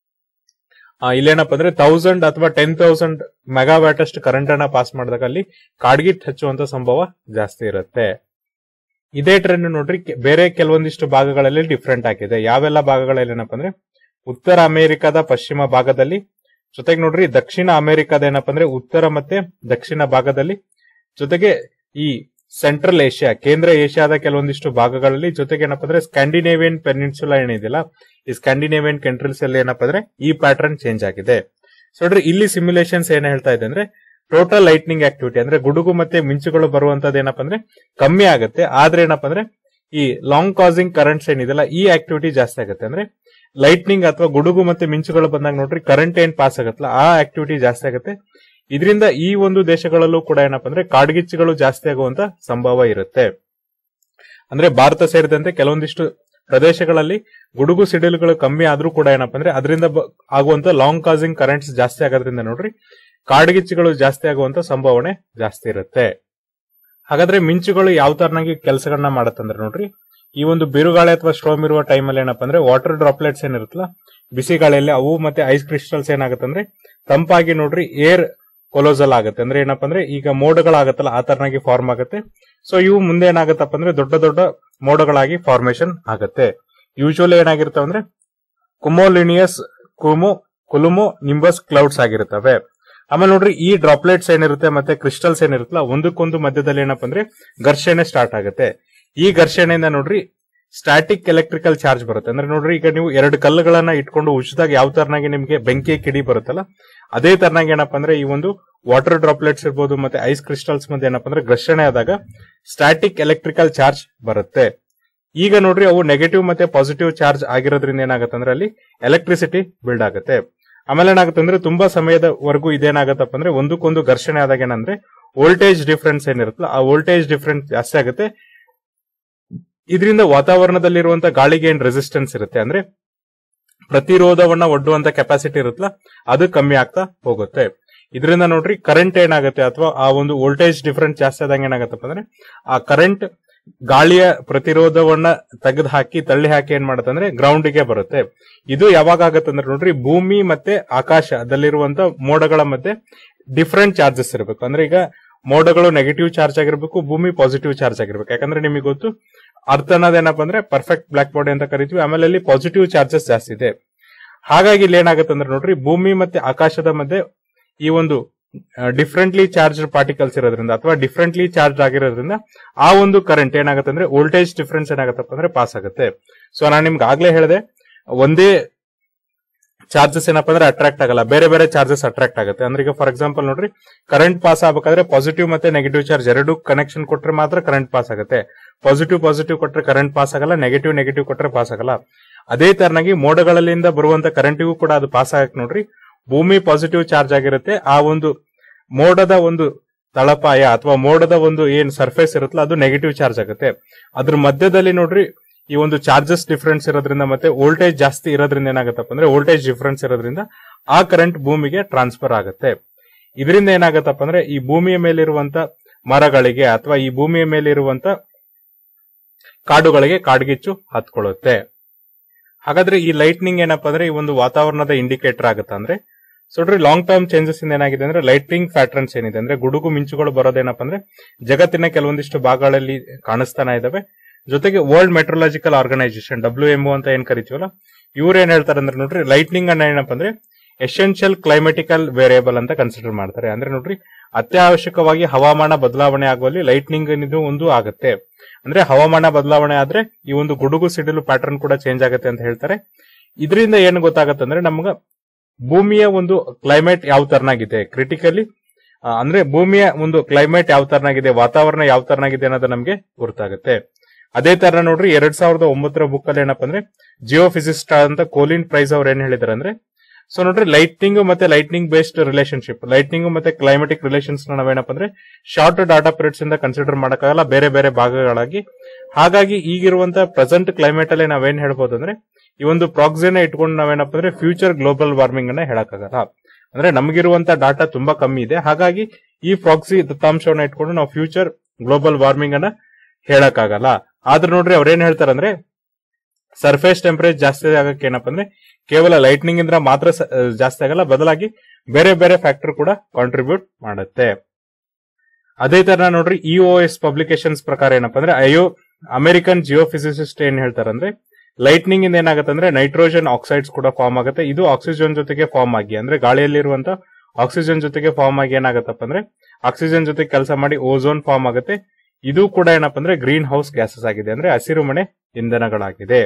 ಆ, ಇಲ್ಲೇನಪ್ಪ ಅಂದ್ರೆ ತೌಸಂಡ್ ಅಥವಾ ಟೆನ್ ತೌಸಂಡ್ ಮೆಗಾವ್ಯಾಟ್ ಅಷ್ಟು ಕರೆಂಟ್ ಅನ್ನ ಪಾಸ್ ಮಾಡಿದಾಗ ಅಲ್ಲಿ ಕಾಡ್ಗಿಟ್ ಹಚ್ಚುವಂತ ಸಂಭವ ಜಾಸ್ತಿ ಇರುತ್ತೆ ಇದೇ ಟ್ರೆಂಡ್ ನೋಡ್ರಿ ಕೆ- ಬೇರೆ ಕೆಲವೊಂದಿಷ್ಟು ಭಾಗಗಳಲ್ಲಿ ಡಿಫ್ರೆಂಟ್ ಆಗಿದೆ ಯಾವೆಲ್ಲ ಭಾಗಗಳಲ್ಲಿ ಏನಪ್ಪ ಅಂದ್ರೆ ಉತ್ತರ ಅಮೆರಿಕದ ಪಶ್ಚಿಮ ಭಾಗದಲ್ಲಿ ಜೊತೆಗೆ ನೋಡ್ರಿ ದಕ್ಷಿಣ ಅಮೆರಿಕದ ಏನಪ್ಪ ಅಂದ್ರೆ ಉತ್ತರ ಮತ್ತೆ ದಕ್ಷಿಣ ಭಾಗದಲ್ಲಿ ಜೊತೆಗೆ ಈ ಸೆಂಟ್ರಲ್ ಏಷ್ಯಾ ಕೇಂದ್ರ ಏಷ್ಯಾದ ಕೆಲವೊಂದಿಷ್ಟು ಭಾಗಗಳಲ್ಲಿ ಜೊತೆಗೆ ಏನಪ್ಪ ಅಂದ್ರೆ ಸ್ಕ್ಯಾಂಡಿನೇವಿಯನ್ ಪೆನಿನ್ಸುಲಾ ಏನಿದೆಯಲ್ಲ ಈ ಸ್ಕ್ಯಾಂಡಿನೇವಿಯನ್ ಕಂಟ್ರೀಸ್ ಅಲ್ಲಿ ಏನಪ್ಪ ಅಂದ್ರೆ ಈ ಪ್ಯಾಟರ್ನ್ ಚೇಂಜ್ ಆಗಿದೆ ಸೊ ನೋಡ್ರಿ ಇಲ್ಲಿ ಸಿಮ್ಯುಲೇಷನ್ಸ್ ಏನ್ ಹೇಳ್ತಾ ಇದೆ ಅಂದ್ರೆ ಟೋಟಲ್ ಲೈಟ್ನಿಂಗ್ ಆಕ್ಟಿವಿಟಿ ಅಂದ್ರೆ ಗುಡುಗು ಮತ್ತೆ ಮಿಂಚುಗಳು ಬರುವಂತದ್ದು ಏನಪ್ಪ ಅಂದ್ರೆ ಕಮ್ಮಿ ಆಗುತ್ತೆ ಆದ್ರೆ ಏನಪ್ಪ ಅಂದ್ರೆ ಈ ಲಾಂಗ್ ಕಾಸಿಂಗ್ ಕರೆಂಟ್ಸ್ ಏನಿದೆಲ್ಲ ಈ ಆಕ್ಟಿವಿಟಿ ಜಾಸ್ತಿ ಆಗುತ್ತೆ ಅಂದ್ರೆ ಲೈಟ್ನಿಂಗ್ ಅಥವಾ ಗುಡುಗು ಮತ್ತೆ ಮಿಂಚುಗಳು ಬಂದಾಗ ನೋಡ್ರಿ ಕರೆಂಟ್ ಏನ್ ಪಾಸ್ ಆಗುತ್ತಲ್ಲ ಆ ಆಕ್ಟಿವಿಟಿ ಜಾಸ್ತಿ ಆಗುತ್ತೆ ಇದರಿಂದ ಈ ಒಂದು ದೇಶಗಳಲ್ಲೂ ಕೂಡ ಏನಪ್ಪ ಅಂದ್ರೆ ಕಾಡ್ಗಿಚ್ಚುಗಳು ಜಾಸ್ತಿ ಆಗುವಂತ ಸಂಭವ ಇರುತ್ತೆ ಅಂದ್ರೆ ಭಾರತ ಸೇರಿದಂತೆ ಕೆಲವೊಂದಿಷ್ಟು ಪ್ರದೇಶಗಳಲ್ಲಿ ಗುಡುಗು ಸಿಡಿಲುಗಳು ಕಮ್ಮಿ ಆದ್ರೂ ಕೂಡ ಏನಪ್ಪ ಅಂದ್ರೆ ಅದರಿಂದ ಆಗುವಂತ ಲಾಂಗ್ ಕಾಸಿಂಗ್ ಕರೆಂಟ್ಸ್ ಜಾಸ್ತಿ ಆಗೋದ್ರಿಂದ ನೋಡ್ರಿ ಕಾಡ್ಗಿಚ್ಚುಗಳು ಜಾಸ್ತಿ ಆಗುವಂತ ಸಂಭಾವನೆ ಜಾಸ್ತಿ ಇರುತ್ತೆ ಹಾಗಾದ್ರೆ ಮಿಂಚುಗಳು ಯಾವ ತರನಾಗಿ ಕೆಲಸಗಳನ್ನ ಮಾಡತ್ತಂದ್ರೆ ನೋಡ್ರಿ ಈ ಒಂದು ಬಿರುಗಾಳಿ ಅಥವಾ ಸ್ಟ್ರೋಮ್ ಇರುವ ಟೈಮಲ್ಲಿ ಏನಪ್ಪ ಅಂದ್ರೆ ವಾಟರ್ ಡ್ರಾಪ್ಲೆಟ್ಸ್ ಏನಿರುತ್ತಲ್ಲ ಬಿಸಿ ಗಾಳಿಯಲ್ಲಿ ಅವು ಮತ್ತೆ ಐಸ್ ಕ್ರಿಸ್ಟಲ್ಸ್ ಏನಾಗುತ್ತಂದ್ರೆ ತಂಪಾಗಿ ನೋಡ್ರಿ ಏರ್ ಕೊಲೋಸಲ್ ಆಗುತ್ತೆ ಅಂದ್ರೆ ಏನಪ್ಪ ಅಂದ್ರೆ ಈಗ ಮೋಡಗಳಾಗತ್ತಲ್ಲ ಆ ತರನಾಗಿ ಫಾರ್ಮ್ ಆಗುತ್ತೆ ಸೊ ಇವು ಮುಂದೆ ಏನಾಗತ್ತಪ್ಪ ಅಂದ್ರೆ ದೊಡ್ಡ ದೊಡ್ಡ ಮೋಡಗಳಾಗಿ ಫಾರ್ಮೇಶನ್ ಆಗುತ್ತೆ ಯೂಶುವಲಿ ಏನಾಗಿರ್ತವೆ ಅಂದ್ರೆ ಕುಮೋಲಿನಿಯಸ್ ಕುಮು ಕುಲುಮು ನಿಂಬಸ್ ಕ್ಲೌಡ್ಸ್ ಆಗಿರ್ತವೆ ಆಮೇಲೆ ನೋಡ್ರಿ ಈ ಡ್ರಾಪ್ಲೆಟ್ಸ್ ಏನಿರುತ್ತೆ ಮತ್ತೆ ಕ್ರಿಸ್ಟಲ್ಸ್ ಏನಿರುತ್ತಲ್ಲ ಒಂದಕ್ಕೊಂದು ಮಧ್ಯದಲ್ಲಿ ಏನಪ್ಪ ಅಂದ್ರೆ ಘರ್ಷಣೆ ಸ್ಟಾರ್ಟ್ ಆಗುತ್ತೆ ಈ ಘರ್ಷಣೆಯಿಂದ ನೋಡ್ರಿ ಸ್ಟಾಟಿಕ್ ಎಲೆಕ್ಟ್ರಿಕಲ್ ಚಾರ್ಜ್ ಬರುತ್ತೆ ಅಂದ್ರೆ ನೋಡ್ರಿ ಈಗ ನೀವು ಎರಡು ಕಲ್ಲುಗಳನ್ನ ಇಟ್ಕೊಂಡು ಉಚಿದಾಗ ಯಾವ ತರನಾಗಿ ನಿಮ್ಗೆ ಬೆಂಕಿ ಕಿಡಿ ಬರುತ್ತಲ್ಲ ಅದೇ ತರನಾಗಿ ಏನಪ್ಪ ಅಂದ್ರೆ ಈ ಒಂದು ವಾಟರ್ ಡ್ರಾಪ್ಲೆಟ್ಸ್ ಇರ್ಬೋದು ಮತ್ತೆ ಐಸ್ ಕ್ರಿಸ್ಟಲ್ಸ್ ಮಧ್ಯೆ ಏನಪ್ಪ ಅಂದ್ರೆ ಘರ್ಷಣೆ ಆದಾಗ ಸ್ಟಾಟಿಕ್ ಎಲೆಕ್ಟ್ರಿಕಲ್ ಚಾರ್ಜ್ ಬರುತ್ತೆ ಈಗ ನೋಡ್ರಿ ಅವು ನೆಗೆಟಿವ್ ಮತ್ತೆ ಪಾಸಿಟಿವ್ ಚಾರ್ಜ್ ಆಗಿರೋದ್ರಿಂದ ಏನಾಗುತ್ತೆ ಅಂದ್ರೆ ಅಲ್ಲಿ ಎಲೆಕ್ಟ್ರಿಸಿಟಿ ಬಿಲ್ಡ್ ಆಗುತ್ತೆ ಆಮೇಲೆ ಏನಾಗುತ್ತೆ ಅಂದ್ರೆ ತುಂಬಾ ಸಮಯದವರೆಗೂ ಇದೇನಾಗತ್ತಪ್ಪ ಅಂದ್ರೆ ಒಂದಕ್ಕೊಂದು ಘರ್ಷಣೆ ಆದಾಗ ಏನಂದ್ರೆ ವೋಲ್ಟೇಜ್ ಡಿಫ್ರೆನ್ಸ್ ಏನಿರುತ್ತಲ್ಲ ಆ ವೋಲ್ಟೇಜ್ ಡಿಫ್ರೆನ್ಸ್ ಜಾಸ್ತಿ ಆಗುತ್ತೆ ಇದರಿಂದ ವಾತಾವರಣದಲ್ಲಿರುವಂತ ಗಾಳಿಗೆ ಏನ್ ರೆಸಿಸ್ಟೆನ್ಸ್ ಇರುತ್ತೆ ಅಂದ್ರೆ ಪ್ರತಿರೋಧವನ್ನ ಒಡ್ಡುವಂತ ಕೆಪಾಸಿಟಿ ಇರುತ್ತಲ್ಲ ಅದು ಕಮ್ಮಿ ಆಗ್ತಾ ಹೋಗುತ್ತೆ ಇದರಿಂದ ನೋಡ್ರಿ ಕರೆಂಟ್ ಏನಾಗುತ್ತೆ ಅಥವಾ ಆ ಒಂದು ವೋಲ್ಟೇಜ್ ಡಿಫರೆನ್ಸ್ ಜಾಸ್ತಿ ಆದಂಗೆ ಏನಾಗತ್ತಪ್ಪ ಅಂದ್ರೆ ಆ ಕರೆಂಟ್ ಗಾಳಿಯ ಪ್ರತಿರೋಧವನ್ನ ತೆಗೆದು ಹಾಕಿ ತಳ್ಳಿ ಹಾಕಿ ಏನ್ ಮಾಡುತ್ತೆ ಅಂದ್ರೆ ಗ್ರೌಂಡ್ ಗೆ ಬರುತ್ತೆ ಇದು ಯಾವಾಗ ಆಗತ್ತೆ ಅಂದ್ರೆ ನೋಡ್ರಿ ಭೂಮಿ ಮತ್ತೆ ಆಕಾಶದಲ್ಲಿರುವಂತ ಮೋಡಗಳ ಮಧ್ಯೆ ಡಿಫ್ರೆಂಟ್ ಚಾರ್ಜಸ್ ಇರಬೇಕು ಅಂದ್ರೆ ಈಗ ಮೋಡಗಳು ನೆಗೆಟಿವ್ ಚಾರ್ಜ್ ಆಗಿರ್ಬೇಕು ಭೂಮಿ ಪಾಸಿಟಿವ್ ಚಾರ್ಜ್ ಆಗಿರ್ಬೇಕು ಯಾಕಂದ್ರೆ ನಿಮಗೆ ಗೊತ್ತು ಅರ್ಥ ಅನ್ನೋದೇನಪ್ಪ ಅಂದ್ರೆ ಪರ್ಫೆಕ್ಟ್ ಬ್ಲಾಕ್ ಬಾಡಿ ಅಂತ ಕರಿತೀವಿ ಆಮೇಲೆ ಅಲ್ಲಿ ಪಾಸಿಟಿವ್ ಚಾರ್ಜಸ್ ಜಾಸ್ತಿ ಇದೆ ಹಾಗಾಗಿ ಇಲ್ಲಿ ಏನಾಗುತ್ತೆ ಅಂದ್ರೆ ನೋಡ್ರಿ ಭೂಮಿ ಮತ್ತೆ ಆಕಾಶದ ಮಧ್ಯೆ ಈ ಒಂದು ಡಿಫ್ರೆಂಟ್ಲಿ ಚಾರ್ಜ್ ಪಾರ್ಟಿಕಲ್ಸ್ ಇರೋದ್ರಿಂದ ಅಥವಾ ಡಿಫ್ರೆಂಟ್ಲಿ ಚಾರ್ಜ್ ಆಗಿರೋದ್ರಿಂದ ಆ ಒಂದು ಕರೆಂಟ್ ಏನಾಗುತ್ತೆ ಅಂದ್ರೆ ವೋಲ್ಟೇಜ್ ಡಿಫ್ರೆನ್ಸ್ ಏನಾಗತ್ತಪ್ಪ ಅಂದ್ರೆ ಪಾಸ್ ಆಗುತ್ತೆ ಸೊ ನಾನು ನಿಮ್ಗೆ ಆಗ್ಲೇ ಹೇಳಿದೆ ಒಂದೇ ಚಾರ್ಜಸ್ ಏನಪ್ಪ ಅಂದ್ರೆ ಅಟ್ರಾಕ್ಟ್ ಆಗಲ್ಲ ಬೇರೆ ಬೇರೆ ಚಾರ್ಜಸ್ ಅಟ್ರಾಕ್ಟ್ ಆಗುತ್ತೆ ಅಂದ್ರೆ ಈಗ ಫಾರ್ ಎಕ್ಸಾಂಪಲ್ ನೋಡ್ರಿ ಕರೆಂಟ್ ಪಾಸ್ ಆಗ್ಬೇಕಾದ್ರೆ ಪಾಸಿಟಿವ್ ಮತ್ತೆ ನೆಗೆಟಿವ್ ಚಾರ್ಜ್ ಎರಡು ಕನೆಕ್ಷನ್ ಕೊಟ್ರೆ ಮಾತ್ರ ಕರೆಂಟ್ ಪಾಸ್ ಆಗುತ್ತೆ ಪಾಸಿಟಿವ್ ಪಾಸಿಟಿವ್ ಕೊಟ್ರೆ ಕರೆಂಟ್ ಪಾಸ್ ಆಗಲ್ಲ ನೆಗೆಟಿವ್ ನೆಗೆಟಿವ್ ಕೊಟ್ರೆ ಪಾಸ್ ಆಗಲ್ಲ ಅದೇ ತರನಾಗಿ ಮೋಡಗಳಲ್ಲಿಂದ ಬರುವಂತ ಕರೆಂಟಿಗೂ ಕೂಡ ಅದು ಪಾಸ್ ಆಗಕ್ ನೋಡ್ರಿ ಭೂಮಿ ಪಾಸಿಟಿವ್ ಚಾರ್ಜ್ ಆಗಿರುತ್ತೆ ಆ ಒಂದು ಮೋಡದ ಒಂದು ತಳಪಾಯ ಅಥವಾ ಮೋಡದ ಒಂದು ಏನ್ ಸರ್ಫೇಸ್ ಇರುತ್ತಲ್ಲ ಅದು ನೆಗೆಟಿವ್ ಚಾರ್ಜ್ ಆಗುತ್ತೆ ಅದ್ರ ಮಧ್ಯದಲ್ಲಿ ನೋಡ್ರಿ ಈ ಒಂದು ಚಾರ್ಜಸ್ ಡಿಫರೆನ್ಸ್ ಇರೋದ್ರಿಂದ ಮತ್ತೆ ವೋಲ್ಟೇಜ್ ಜಾಸ್ತಿ ಇರೋದ್ರಿಂದ ಏನಾಗತ್ತಪ್ಪ ಅಂದ್ರೆ ವೋಲ್ಟೇಜ್ ಡಿಫರೆನ್ಸ್ ಇರೋದ್ರಿಂದ ಆ ಕರೆಂಟ್ ಭೂಮಿಗೆ ಟ್ರಾನ್ಸ್ಫರ್ ಆಗುತ್ತೆ ಇದರಿಂದ ಏನಾಗತ್ತಪ್ಪ ಅಂದ್ರೆ ಈ ಭೂಮಿಯ ಮೇಲಿರುವಂತ ಮರಗಳಿಗೆ ಅಥವಾ ಈ ಭೂಮಿಯ ಮೇಲಿರುವಂತ ಕಾಡುಗಳಿಗೆ ಕಾಡ್ಗಿಚ್ಚು ಹತ್ಕೊಳ್ಳುತ್ತೆ ಹಾಗಾದ್ರೆ ಈ ಲೈಟ್ನಿಂಗ್ ಏನಪ್ಪಾ ಅಂದ್ರೆ ಈ ಒಂದು ವಾತಾವರಣದ ಇಂಡಿಕೇಟರ್ ಆಗುತ್ತೆ ಅಂದ್ರೆ ಸೊ ನೋಡ್ರಿ ಲಾಂಗ್ ಟರ್ಮ್ ಚೇಂಜಸ್ ಇಂದ ಏನಾಗಿದೆ ಅಂದ್ರೆ ಲೈಟಿಂಗ್ ಪ್ಯಾಟರ್ನ್ಸ್ ಏನಿದೆ ಅಂದ್ರೆ ಗುಡುಗು ಮಿಂಚುಗಳು ಬರೋದೇನಪ್ಪ ಅಂದ್ರೆ ಜಗತ್ತಿನ ಕೆಲವೊಂದಿಷ್ಟು ಭಾಗಗಳಲ್ಲಿ ಕಾಣಿಸ್ತಾನೆ ಇದಾವೆ ಜೊತೆಗೆ world meteorological organisation W M ಅಂತ ಏನ್ ಕರಿತೀವಲ್ಲ ಇವ್ರು ಏನ್ ಹೇಳ್ತಾರೆ ಅಂದ್ರೆ ನೋಡ್ರಿ ಲೈಟ್ನಿಂಗ್ ಅನ್ನ ಏನಪ್ಪ ಅಂದ್ರೆ ಎಸೆನ್ಷಿಯಲ್ ಕ್ಲೈಮೆಟಿಕಲ್ ವೇರಿಯಬಲ್ ಅಂತ ಕನ್ಸಿಡರ್ ಮಾಡ್ತಾರೆ ಅಂದ್ರೆ ನೋಡ್ರಿ ಅತ್ಯವಶ್ಯಕವಾಗಿ ಹವಾಮಾನ ಬದಲಾವಣೆ ಆಗುವಲ್ಲಿ ಲೈಟ್ನಿಂಗ್ ಇದು ಒಂದು ಆಗುತ್ತೆ ಅಂದ್ರೆ ಹವಾಮಾನ ಬದಲಾವಣೆ ಆದ್ರೆ ಈ ಒಂದು ಗುಡುಗು ಸಿಡಿಲು ಪ್ಯಾಟರ್ನ್ ಕೂಡ ಚೇಂಜ್ ಆಗುತ್ತೆ ಅಂತ ಹೇಳ್ತಾರೆ ಇದರಿಂದ ಏನ್ ಗೊತ್ತಾಗತ್ತೆ ಅಂದ್ರೆ ನಮ್ಗ ಭೂಮಿಯ ಒಂದು ಕ್ಲೈಮೇಟ್ ಯಾವ ತರನಾಗಿದೆ ಕ್ರಿಟಿಕಲಿ ಅಂದ್ರೆ ಭೂಮಿಯ ಒಂದು ಕ್ಲೈಮೇಟ್ ಯಾವ ತರನಾಗಿದೆ ವಾತಾವರಣ ಯಾವ ತರನಾಗಿದೆ ಅನ್ನೋದು ನಮ್ಗೆ ಗೊತ್ತಾಗುತ್ತೆ ಅದೇ ತರ ನೋಡ್ರಿ ಎರಡ್ ಸಾವಿರದ ಒಂಬತ್ತರ ಬುಕ್ ಅಲ್ಲಿ ಏನಪ್ಪಾ ಅಂದ್ರೆ ಜಿಯೋ ಫಿಸಿಸ್ಟ್ ಅಂತ ಕೋಲಿನ್ ಪ್ರೈಸ್ ಅವ್ರು ಏನ್ ಹೇಳಿದಾರೆ ಅಂದ್ರೆ ಸೊ ನೋಡ್ರಿ ಲೈಟ್ನಿಂಗ್ ಮತ್ತೆ ಲೈಟ್ನಿಂಗ್ ಬೇಸ್ಡ್ ರಿಲೇಶನ್ಶಿಪ್ ಲೈಟ್ನಿಂಗ್ ಮತ್ತೆ ಕ್ಲೈಮೆಟಿಕ್ ರಿಲೇಷನ್ಸ್ ನಾವೇನಪ್ಪ ಅಂದ್ರೆ ಶಾರ್ಟ್ ಡಾಟಾ ಪೀರಿಯಡ್ಸ್ ಇಂದ ಕನ್ಸಿಡರ್ ಮಾಡಕ್ಕಾಗಲ್ಲ ಬೇರೆ ಬೇರೆ ಭಾಗಗಳಾಗಿ ಹಾಗಾಗಿ ಈಗಿರುವಂತ ಪ್ರೆಸೆಂಟ್ ಕ್ಲೈಮೇಟ್ ಅಲ್ಲಿ ನಾವೇನ್ ಹೇಳ್ಬೋದು ಅಂದ್ರೆ ಈ ಒಂದು ಪ್ರಾಕ್ಸಿನ ಇಟ್ಕೊಂಡು ನಾವೇನಪ್ಪ ಅಂದ್ರೆ ಫ್ಯೂಚರ್ ಗ್ಲೋಬಲ್ ವಾರ್ಮಿಂಗ್ ಅನ್ನ ಹೇಳಕ್ಕಾಗಲ್ಲ ಅಂದ್ರೆ ನಮಗಿರುವಂತ ಡಾಟಾ ತುಂಬಾ ಕಮ್ಮಿ ಇದೆ ಹಾಗಾಗಿ ಈ ಪ್ರಾಕ್ಸಿ ದತ್ತಾಂಶವನ್ನ ಇಟ್ಕೊಂಡು ನಾವು ಫ್ಯೂಚರ್ ಗ್ಲೋಬಲ್ ವಾರ್ಮಿಂಗ್ ಅನ್ನ ಹೇಳಕ್ಕಾಗಲ್ಲ ಆದ್ರೆ ನೋಡ್ರಿ ಅವ್ರೇನ್ ಹೇಳ್ತಾರೆ ಅಂದ್ರೆ ಸರ್ಫೇಸ್ ಟೆಂಪರೇಚರ್ ಜಾಸ್ತಿ ಆಗಕ್ಕೆ ಏನಪ್ಪ ಅಂದ್ರೆ ಕೇವಲ ಲೈಟ್ನಿಂಗ್ ಇಂದ ಮಾತ್ರ ಸ- ಜಾಸ್ತಿ ಆಗಲ್ಲ ಬದಲಾಗಿ ಬೇರೆ ಬೇರೆ ಫ್ಯಾಕ್ಟರ್ ಕೂಡ ಕಾಂಟ್ರಿಬ್ಯೂಟ್ ಮಾಡುತ್ತೆ ಅದೇ ತರ ನೋಡ್ರಿ ಇಒ ಎಸ್ ಪಬ್ಲಿಕೇಶನ್ಸ್ ಪ್ರಕಾರ ಏನಪ್ಪ ಅಂದ್ರೆ ಅಯೋ ಅಮೆರಿಕನ್ ಜಿಯೋ ಫಿಸಿಸಿಸ್ಟ್ ಏನ್ ಹೇಳ್ತಾರೆ ಅಂದ್ರೆ ಲೈಟ್ನಿಂಗ್ ಇಂದ ಏನಾಗುತ್ತೆ ಅಂದ್ರೆ ನೈಟ್ರೋಜನ್ ಆಕ್ಸೈಡ್ಸ್ ಕೂಡ ಫಾರ್ಮ್ ಆಗುತ್ತೆ ಇದು ಆಕ್ಸಿಜನ್ ಜೊತೆಗೆ ಫಾರ್ಮ್ ಆಗಿ ಅಂದ್ರೆ ಗಾಳಿಯಲ್ಲಿರುವಂತ ಆಕ್ಸಿಜನ್ ಜೊತೆಗೆ ಫಾರ್ಮ್ ಆಗಿ ಏನಾಗತ್ತಪ್ಪ ಅಂದ್ರೆ ಆಕ್ಸಿಜನ್ ಜೊತೆ ಕೆಲಸ ಮಾಡಿ ಓಝೋನ್ ಫಾರ್ಮ್ ಆಗುತ್ತೆ ಇದು ಕೂಡ ಏನಪ್ಪ ಅಂದ್ರೆ ಗ್ರೀನ್ ಹೌಸ್ ಗ್ಯಾಸಸ್ ಆಗಿದೆ ಅಂದ್ರೆ ಹಸಿರು ಮನೆ ಇಂಧನಗಳಾಗಿದೆ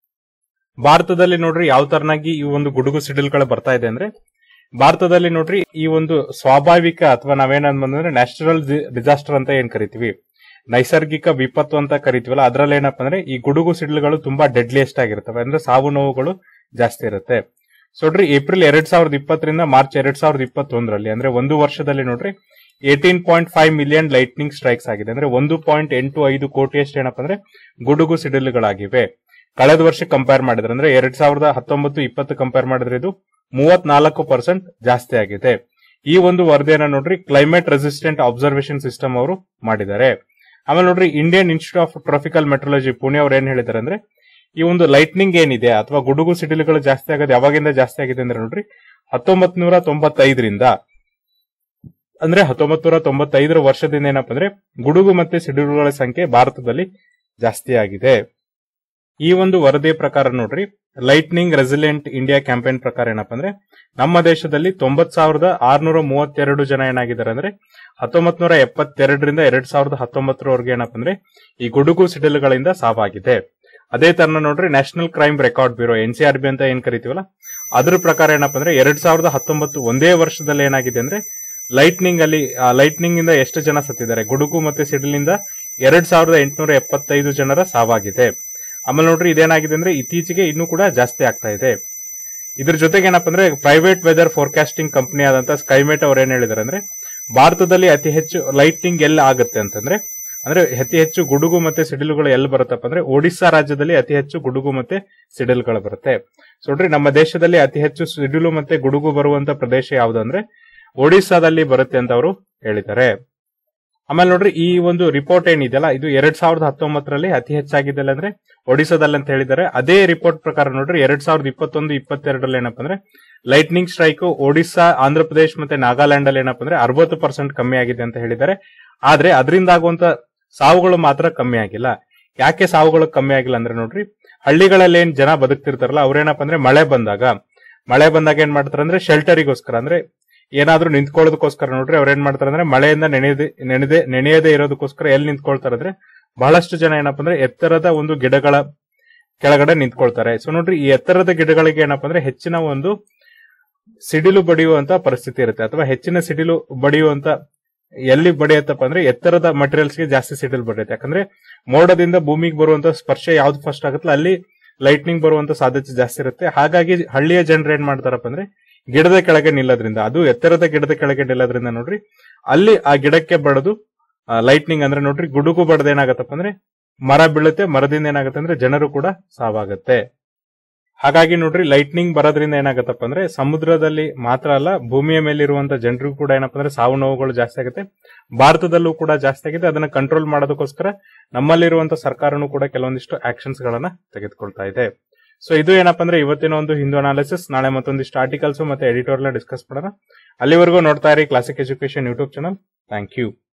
ಭಾರತದಲ್ಲಿ ನೋಡ್ರಿ ಯಾವ ತರನಾಗಿ ಈ ಒಂದು ಗುಡುಗು ಸಿಡಿಲ್ಗಳು ಬರ್ತಾ ಇದೆ ಅಂದ್ರೆ ಭಾರತದಲ್ಲಿ ನೋಡ್ರಿ ಈ ಒಂದು ಸ್ವಾಭಾವಿಕ ಅಥವಾ ನಾವೇನಂದ್ರೆ ನ್ಯಾಚುರಲ್ ಡಿಸಾಸ್ಟರ್ ಅಂತ ಏನ್ ಕರಿತೀವಿ ನೈಸರ್ಗಿಕ ವಿಪತ್ತು ಅಂತ ಕರಿತೀವಲ್ಲ ಅದ್ರಲ್ಲಿ ಏನಪ್ಪ ಅಂದ್ರೆ ಈ ಗುಡುಗು ಸಿಡಿಲುಗಳು ತುಂಬಾ ಡೆಡ್ಲಿಯೆಸ್ಟ್ ಆಗಿರ್ತವೆ ಅಂದ್ರೆ ಸಾವು ನೋವುಗಳು ಜಾಸ್ತಿ ಇರುತ್ತೆ ಸೊ ನೋಡ್ರಿ ಏಪ್ರಿಲ್ ಎರಡ್ ಸಾವಿರದ ಇಪ್ಪತ್ತರಿಂದ ಮಾರ್ಚ್ ಎರಡ್ ಸಾವಿರದ ಇಪ್ಪತ್ತೊಂದರಲ್ಲಿ ಅಂದ್ರೆ ಒಂದು ವರ್ಷದಲ್ಲಿ ನೋಡ್ರಿ eighteen point five million lightning strikes ಆಗಿದೆ ಅಂದ್ರೆ ಒಂದು ಪಾಯಿಂಟ್ ಎಂಟು ಐದು ಕೋಟಿಯಷ್ಟು ಏನಪ್ಪ ಅಂದ್ರೆ ಗುಡುಗು ಸಿಡಿಲುಗಳಾಗಿವೆ ಕಳೆದ ವರ್ಷ ಕಂಪೇರ್ ಮಾಡಿದ್ರೆ ಅಂದ್ರೆ ಎರಡ್ ಸಾವಿರದ ಹತ್ತೊಂಬತ್ತು ಇಪ್ಪತ್ತು ಕಂಪೇರ್ ಮಾಡಿದ್ರೆ ಇದು ಮೂವತ್ನಾಲ್ಕು ಪರ್ಸೆಂಟ್ ಜಾಸ್ತಿ ಆಗಿದೆ ಈ ಒಂದು ವರದಿಯನ್ನ ನೋಡ್ರಿ ಕ್ಲೈಮೇಟ್ ರೆಸಿಸ್ಟೆಂಟ್ ಅಬ್ಸರ್ವೇಷನ್ ಸಿಸ್ಟಮ್ ಅವರು ಮಾಡಿದ್ದಾರೆ ಆಮೇಲೆ ನೋಡ್ರಿ Indian institute of tropical meteorology Pune ಅವ್ರು ಏನ್ ಹೇಳಿದ್ದಾರೆ ಅಂದ್ರೆ ಈ ಒಂದು ಲೈಟ್ನಿಂಗ್ ಏನಿದೆ ಅಥವಾ ಗುಡುಗು ಸಿಡಿಲುಗಳು ಜಾಸ್ತಿ ಆಗೋದು ಯಾವಾಗಿಂದ ಜಾಸ್ತಿ ಆಗಿದೆ ಅಂದ್ರೆ ನೋಡ್ರಿ ಹತ್ತೊಂಬತ್ ನೂರ ತೊಂಬತ್ತೈದರಿಂದ ಅಂದ್ರೆ ಹತ್ತೊಂಬತ್ ನೂರ ತೊಂಬತ್ತೈದರ ವರ್ಷದಿಂದ ಏನಪ್ಪ ಅಂದ್ರೆ ಗುಡುಗು ಮತ್ತೆ ಸಿಡಿಲುಗಳ ಸಂಖ್ಯೆ ಭಾರತದಲ್ಲಿ ಜಾಸ್ತಿ ಆಗಿದೆ ಈ ಒಂದು ವರದಿಯ ಪ್ರಕಾರ ನೋಡ್ರಿ ಲೈಟ್ನಿಂಗ್ ರೆಸಿಲೆಂಟ್ ಇಂಡಿಯಾ ಕ್ಯಾಂಪೇನ್ ಪ್ರಕಾರ ಏನಪ್ಪ ಅಂದ್ರೆ ನಮ್ಮ ದೇಶದಲ್ಲಿ ತೊಂಬತ್ ಸಾವಿರದ ಆರ್ನೂರ ಮೂವತ್ತೆರಡು ಜನ ಏನಾಗಿದ್ದಾರೆ ಅಂದ್ರೆ ಹತ್ತೊಂಬತ್ ನೂರ ಎಪ್ಪತ್ತೆರಡರಿಂದ ಎರಡ್ ಸಾವಿರದ ಹತ್ತೊಂಬತ್ತರವರೆಗೆ ಏನಪ್ಪ ಅಂದ್ರೆ ಈ ಗುಡುಗು ಸಿಡಿಲುಗಳಿಂದ ಸಾವಾಗಿದೆ ಅದೇ ತರ ನೋಡ್ರಿ national crime record bureau N C R B ಅಂತ ಏನ್ ಕರಿತೀವಲ್ಲ ಅದ್ರ ಪ್ರಕಾರ ಏನಪ್ಪ ಅಂದ್ರೆ ಎರಡ್ ಸಾವಿರದ ಹತ್ತೊಂಬತ್ತು ಒಂದೇ ವರ್ಷದಲ್ಲಿ ಏನಾಗಿದೆ ಅಂದ್ರೆ ಲೈಟ್ನಿಂಗ್ ಅಲ್ಲಿ ಲೈಟ್ನಿಂಗ್ ಇಂದ ಎಷ್ಟು ಜನ ಸತ್ತಿದ್ದಾರೆ ಗುಡುಗು ಮತ್ತೆ ಸಿಡಿಲಿಂದ ಎರಡ್ ಸಾವಿರದ ಎಂಟುನೂರ ಎಪ್ಪತ್ತೈದು ಜನರ ಸಾವಾಗಿದೆ ಆಮೇಲೆ ನೋಡ್ರಿ ಇದೇನಾಗಿದೆ ಅಂದ್ರೆ ಇತ್ತೀಚೆಗೆ ಇನ್ನೂ ಕೂಡ ಜಾಸ್ತಿ ಆಗ್ತಾ ಇದೆ ಇದ್ರ ಜೊತೆಗೆ ಏನಪ್ಪ ಅಂದ್ರೆ ಪ್ರೈವೇಟ್ ವೆದರ್ ಫೋರ್ಕಾಸ್ಟಿಂಗ್ ಕಂಪನಿ ಆದಂತ ಸ್ಕೈಮೇಟ್ ಅವ್ರು ಏನ್ ಹೇಳಿದಾರೆ ಅಂದ್ರೆ ಭಾರತದಲ್ಲಿ ಅತಿ ಹೆಚ್ಚು ಲೈಟ್ನಿಂಗ್ ಎಲ್ಲಿ ಆಗುತ್ತೆ ಅಂತಂದ್ರೆ ಅಂದ್ರೆ ಅತಿ ಹೆಚ್ಚು ಗುಡುಗು ಮತ್ತೆ ಸಿಡಿಲುಗಳು ಎಲ್ಲಿ ಬರುತ್ತಪ್ಪ ಅಂದ್ರೆ ಒಡಿಸ್ಸಾ ರಾಜ್ಯದಲ್ಲಿ ಅತಿ ಹೆಚ್ಚು ಗುಡುಗು ಮತ್ತೆ ಸಿಡಿಲುಗಳು ಬರುತ್ತೆ ಸೊ ನೋಡ್ರಿ ನಮ್ಮ ದೇಶದಲ್ಲಿ ಅತಿ ಹೆಚ್ಚು ಸಿಡಿಲು ಮತ್ತೆ ಗುಡುಗು ಬರುವಂತ ಪ್ರದೇಶ ಯಾವ್ದು ಅಂದ್ರೆ ಒಡಿಸ್ಸಾದಲ್ಲಿ ಬರುತ್ತೆ ಅಂತ ಅವರು ಹೇಳಿದ್ದಾರೆ ಆಮೇಲೆ ನೋಡ್ರಿ ಈ ಒಂದು ರಿಪೋರ್ಟ್ ಏನಿದೆಯಲ್ಲ ಇದು ಎರಡ್ ಸಾವಿರದ ಹತ್ತೊಂಬತ್ತರಲ್ಲಿ ಅತಿ ಹೆಚ್ಚಾಗಿದ್ದಲ್ಲ ಅಂದ್ರೆ ಒಡಿಸ್ಸಾದಲ್ಲಿ ಅಂತ ಹೇಳಿದ್ದಾರೆ ಅದೇ ರಿಪೋರ್ಟ್ ಪ್ರಕಾರ ನೋಡ್ರಿ ಎರಡ್ ಸಾವಿರದ ಇಪ್ಪತ್ತೊಂದು ಇಪ್ಪತ್ತೆರಡರಲ್ಲಿ ಏನಪ್ಪ ಅಂದ್ರೆ ಲೈಟ್ನಿಂಗ್ ಸ್ಟ್ರೈಕ್ ಒಡಿಸ್ಸಾ ಆಂಧ್ರ ಪ್ರದೇಶ್ ಮತ್ತೆ ನಾಗಾಲ್ಯಾಂಡ್ ಅಲ್ಲಿ ಏನಪ್ಪ ಅಂದ್ರೆ ಅರವತ್ತು ಪರ್ಸೆಂಟ್ ಕಮ್ಮಿ ಆಗಿದೆ ಅಂತ ಹೇಳಿದ್ದಾರೆ ಆದ್ರೆ ಅದರಿಂದ ಆಗುವಂತ ಸಾವುಗಳು ಮಾತ್ರ ಕಮ್ಮಿ ಆಗಿಲ್ಲ ಯಾಕೆ ಸಾವುಗಳು ಕಮ್ಮಿ ಆಗಿಲ್ಲ ಅಂದ್ರೆ ನೋಡ್ರಿ ಹಳ್ಳಿಗಳಲ್ಲಿ ಏನ್ ಜನ ಬದುಕ್ತಿರ್ತಾರಲ್ಲ ಅವ್ರೇನಪ್ಪ ಅಂದ್ರೆ ಮಳೆ ಬಂದಾಗ ಮಳೆ ಬಂದಾಗ ಏನ್ ಮಾಡ್ತಾರೆ ಅಂದ್ರೆ ಶೆಲ್ಟರಿಗೋಸ್ಕರ ಅಂದ್ರೆ ಏನಾದ್ರೂ ನಿಂತ್ಕೊಳ್ಳೋದಕ್ಕೋಸ್ಕರ ನೋಡ್ರಿ ಅವ್ರ ಏನ್ ಮಾಡ್ತಾರೆ ಅಂದ್ರೆ ಮಳೆಯಿಂದ ನೆನೆಯದೆ ನೆನೆದೆ ನೆನೆಯದೇ ಇರೋದಕ್ಕೋಸ್ಕರ ಎಲ್ಲಿ ನಿಂತ್ಕೊಳ್ತಾರೆ ಅಂದ್ರೆ ಬಹಳಷ್ಟು ಜನ ಏನಪ್ಪ ಅಂದ್ರೆ ಎತ್ತರದ ಒಂದು ಗಿಡಗಳ ಕೆಳಗಡೆ ನಿಂತ್ಕೊಳ್ತಾರೆ ಸೊ ನೋಡ್ರಿ ಈ ಎತ್ತರದ ಗಿಡಗಳಿಗೆ ಏನಪ್ಪ ಅಂದ್ರೆ ಹೆಚ್ಚಿನ ಒಂದು ಸಿಡಿಲು ಬಡಿಯುವಂತ ಪರಿಸ್ಥಿತಿ ಇರುತ್ತೆ ಅಥವಾ ಹೆಚ್ಚಿನ ಸಿಡಿಲು ಬಡಿಯುವಂತ ಎಲ್ಲಿ ಬಡಿಯತ್ತಪ್ಪ ಅಂದ್ರೆ ಎತ್ತರದ ಮಟೀರಿಯಲ್ಸ್ ಗೆ ಜಾಸ್ತಿ ಸಿಡಿಲು ಬಡಿಯುತ್ತೆ ಯಾಕಂದ್ರೆ ಮೋಡದಿಂದ ಭೂಮಿಗೆ ಬರುವಂತ ಸ್ಪರ್ಶ ಯಾವ್ದು ಫಸ್ಟ್ ಆಗುತ್ತಲ್ಲ ಅಲ್ಲಿ ಲೈಟ್ನಿಂಗ್ ಬರುವಂತ ಸಾಧ್ಯತೆ ಜಾಸ್ತಿ ಇರುತ್ತೆ ಹಾಗಾಗಿ ಹಳ್ಳಿಯ ಜನರು ಏನ್ ಮಾಡ್ತಾರಪ್ಪ ಅಂದ್ರೆ ಗಿಡದ ಕೆಳಗೆ ನಿಲ್ಲೋದ್ರಿಂದ ಅದು ಎತ್ತರದ ಗಿಡದ ಕೆಳಗೆ ನಿಲ್ಲೋದ್ರಿಂದ ನೋಡ್ರಿ ಅಲ್ಲಿ ಆ ಗಿಡಕ್ಕೆ ಬಡದು ಲೈಟ್ನಿಂಗ್ ಅಂದ್ರೆ ನೋಡ್ರಿ ಗುಡುಗು ಬಡದ ಏನಾಗತ್ತಪ್ಪ ಅಂದ್ರೆ ಮರ ಬೀಳುತ್ತೆ ಮರದಿಂದ ಏನಾಗುತ್ತೆ ಅಂದ್ರೆ ಜನರು ಕೂಡ ಸಾವಾಗುತ್ತೆ ಹಾಗಾಗಿ ನೋಡ್ರಿ ಲೈಟ್ನಿಂಗ್ ಬರೋದ್ರಿಂದ ಏನಾಗತ್ತಪ್ಪ ಅಂದ್ರೆ ಸಮುದ್ರದಲ್ಲಿ ಮಾತ್ರ ಅಲ್ಲ ಭೂಮಿಯ ಮೇಲಿರುವಂತ ಜನರಿಗೂ ಕೂಡ ಏನಪ್ಪ ಅಂದ್ರೆ ಸಾವು ನೋವುಗಳು ಜಾಸ್ತಿ ಆಗುತ್ತೆ ಭಾರತದಲ್ಲೂ ಕೂಡ ಜಾಸ್ತಿ ಆಗಿದೆ ಅದನ್ನ ಕಂಟ್ರೋಲ್ ಮಾಡೋದಕ್ಕೋಸ್ಕರ ನಮ್ಮಲ್ಲಿರುವಂತ ಸರ್ಕಾರನೂ ಕೂಡ ಕೆಲವೊಂದಿಷ್ಟು ಆಕ್ಷನ್ಸ್ ಗಳನ್ನ ತೆಗೆದುಕೊಳ್ತಾ ಇದೆ ಸೊ ಇದು ಏನಪ್ಪ ಅಂದ್ರೆ ಇವತ್ತಿನ ಒಂದು ಹಿಂದೂ ಅನಾಲಿಸಿಸ್ ನಾಳೆ ಮತ್ತೊಂದಿಷ್ಟು ಆರ್ಟಿಕಲ್ಸ್ ಮತ್ತೆ ಎಡಿಟೋರಿಯಲ್ ಡಿಸ್ಕಸ್ ಮಾಡೋಣ ಅಲ್ಲಿವರೆಗೂ ನೋಡ್ತಾ ಇರಿ classic education YouTube channel thank you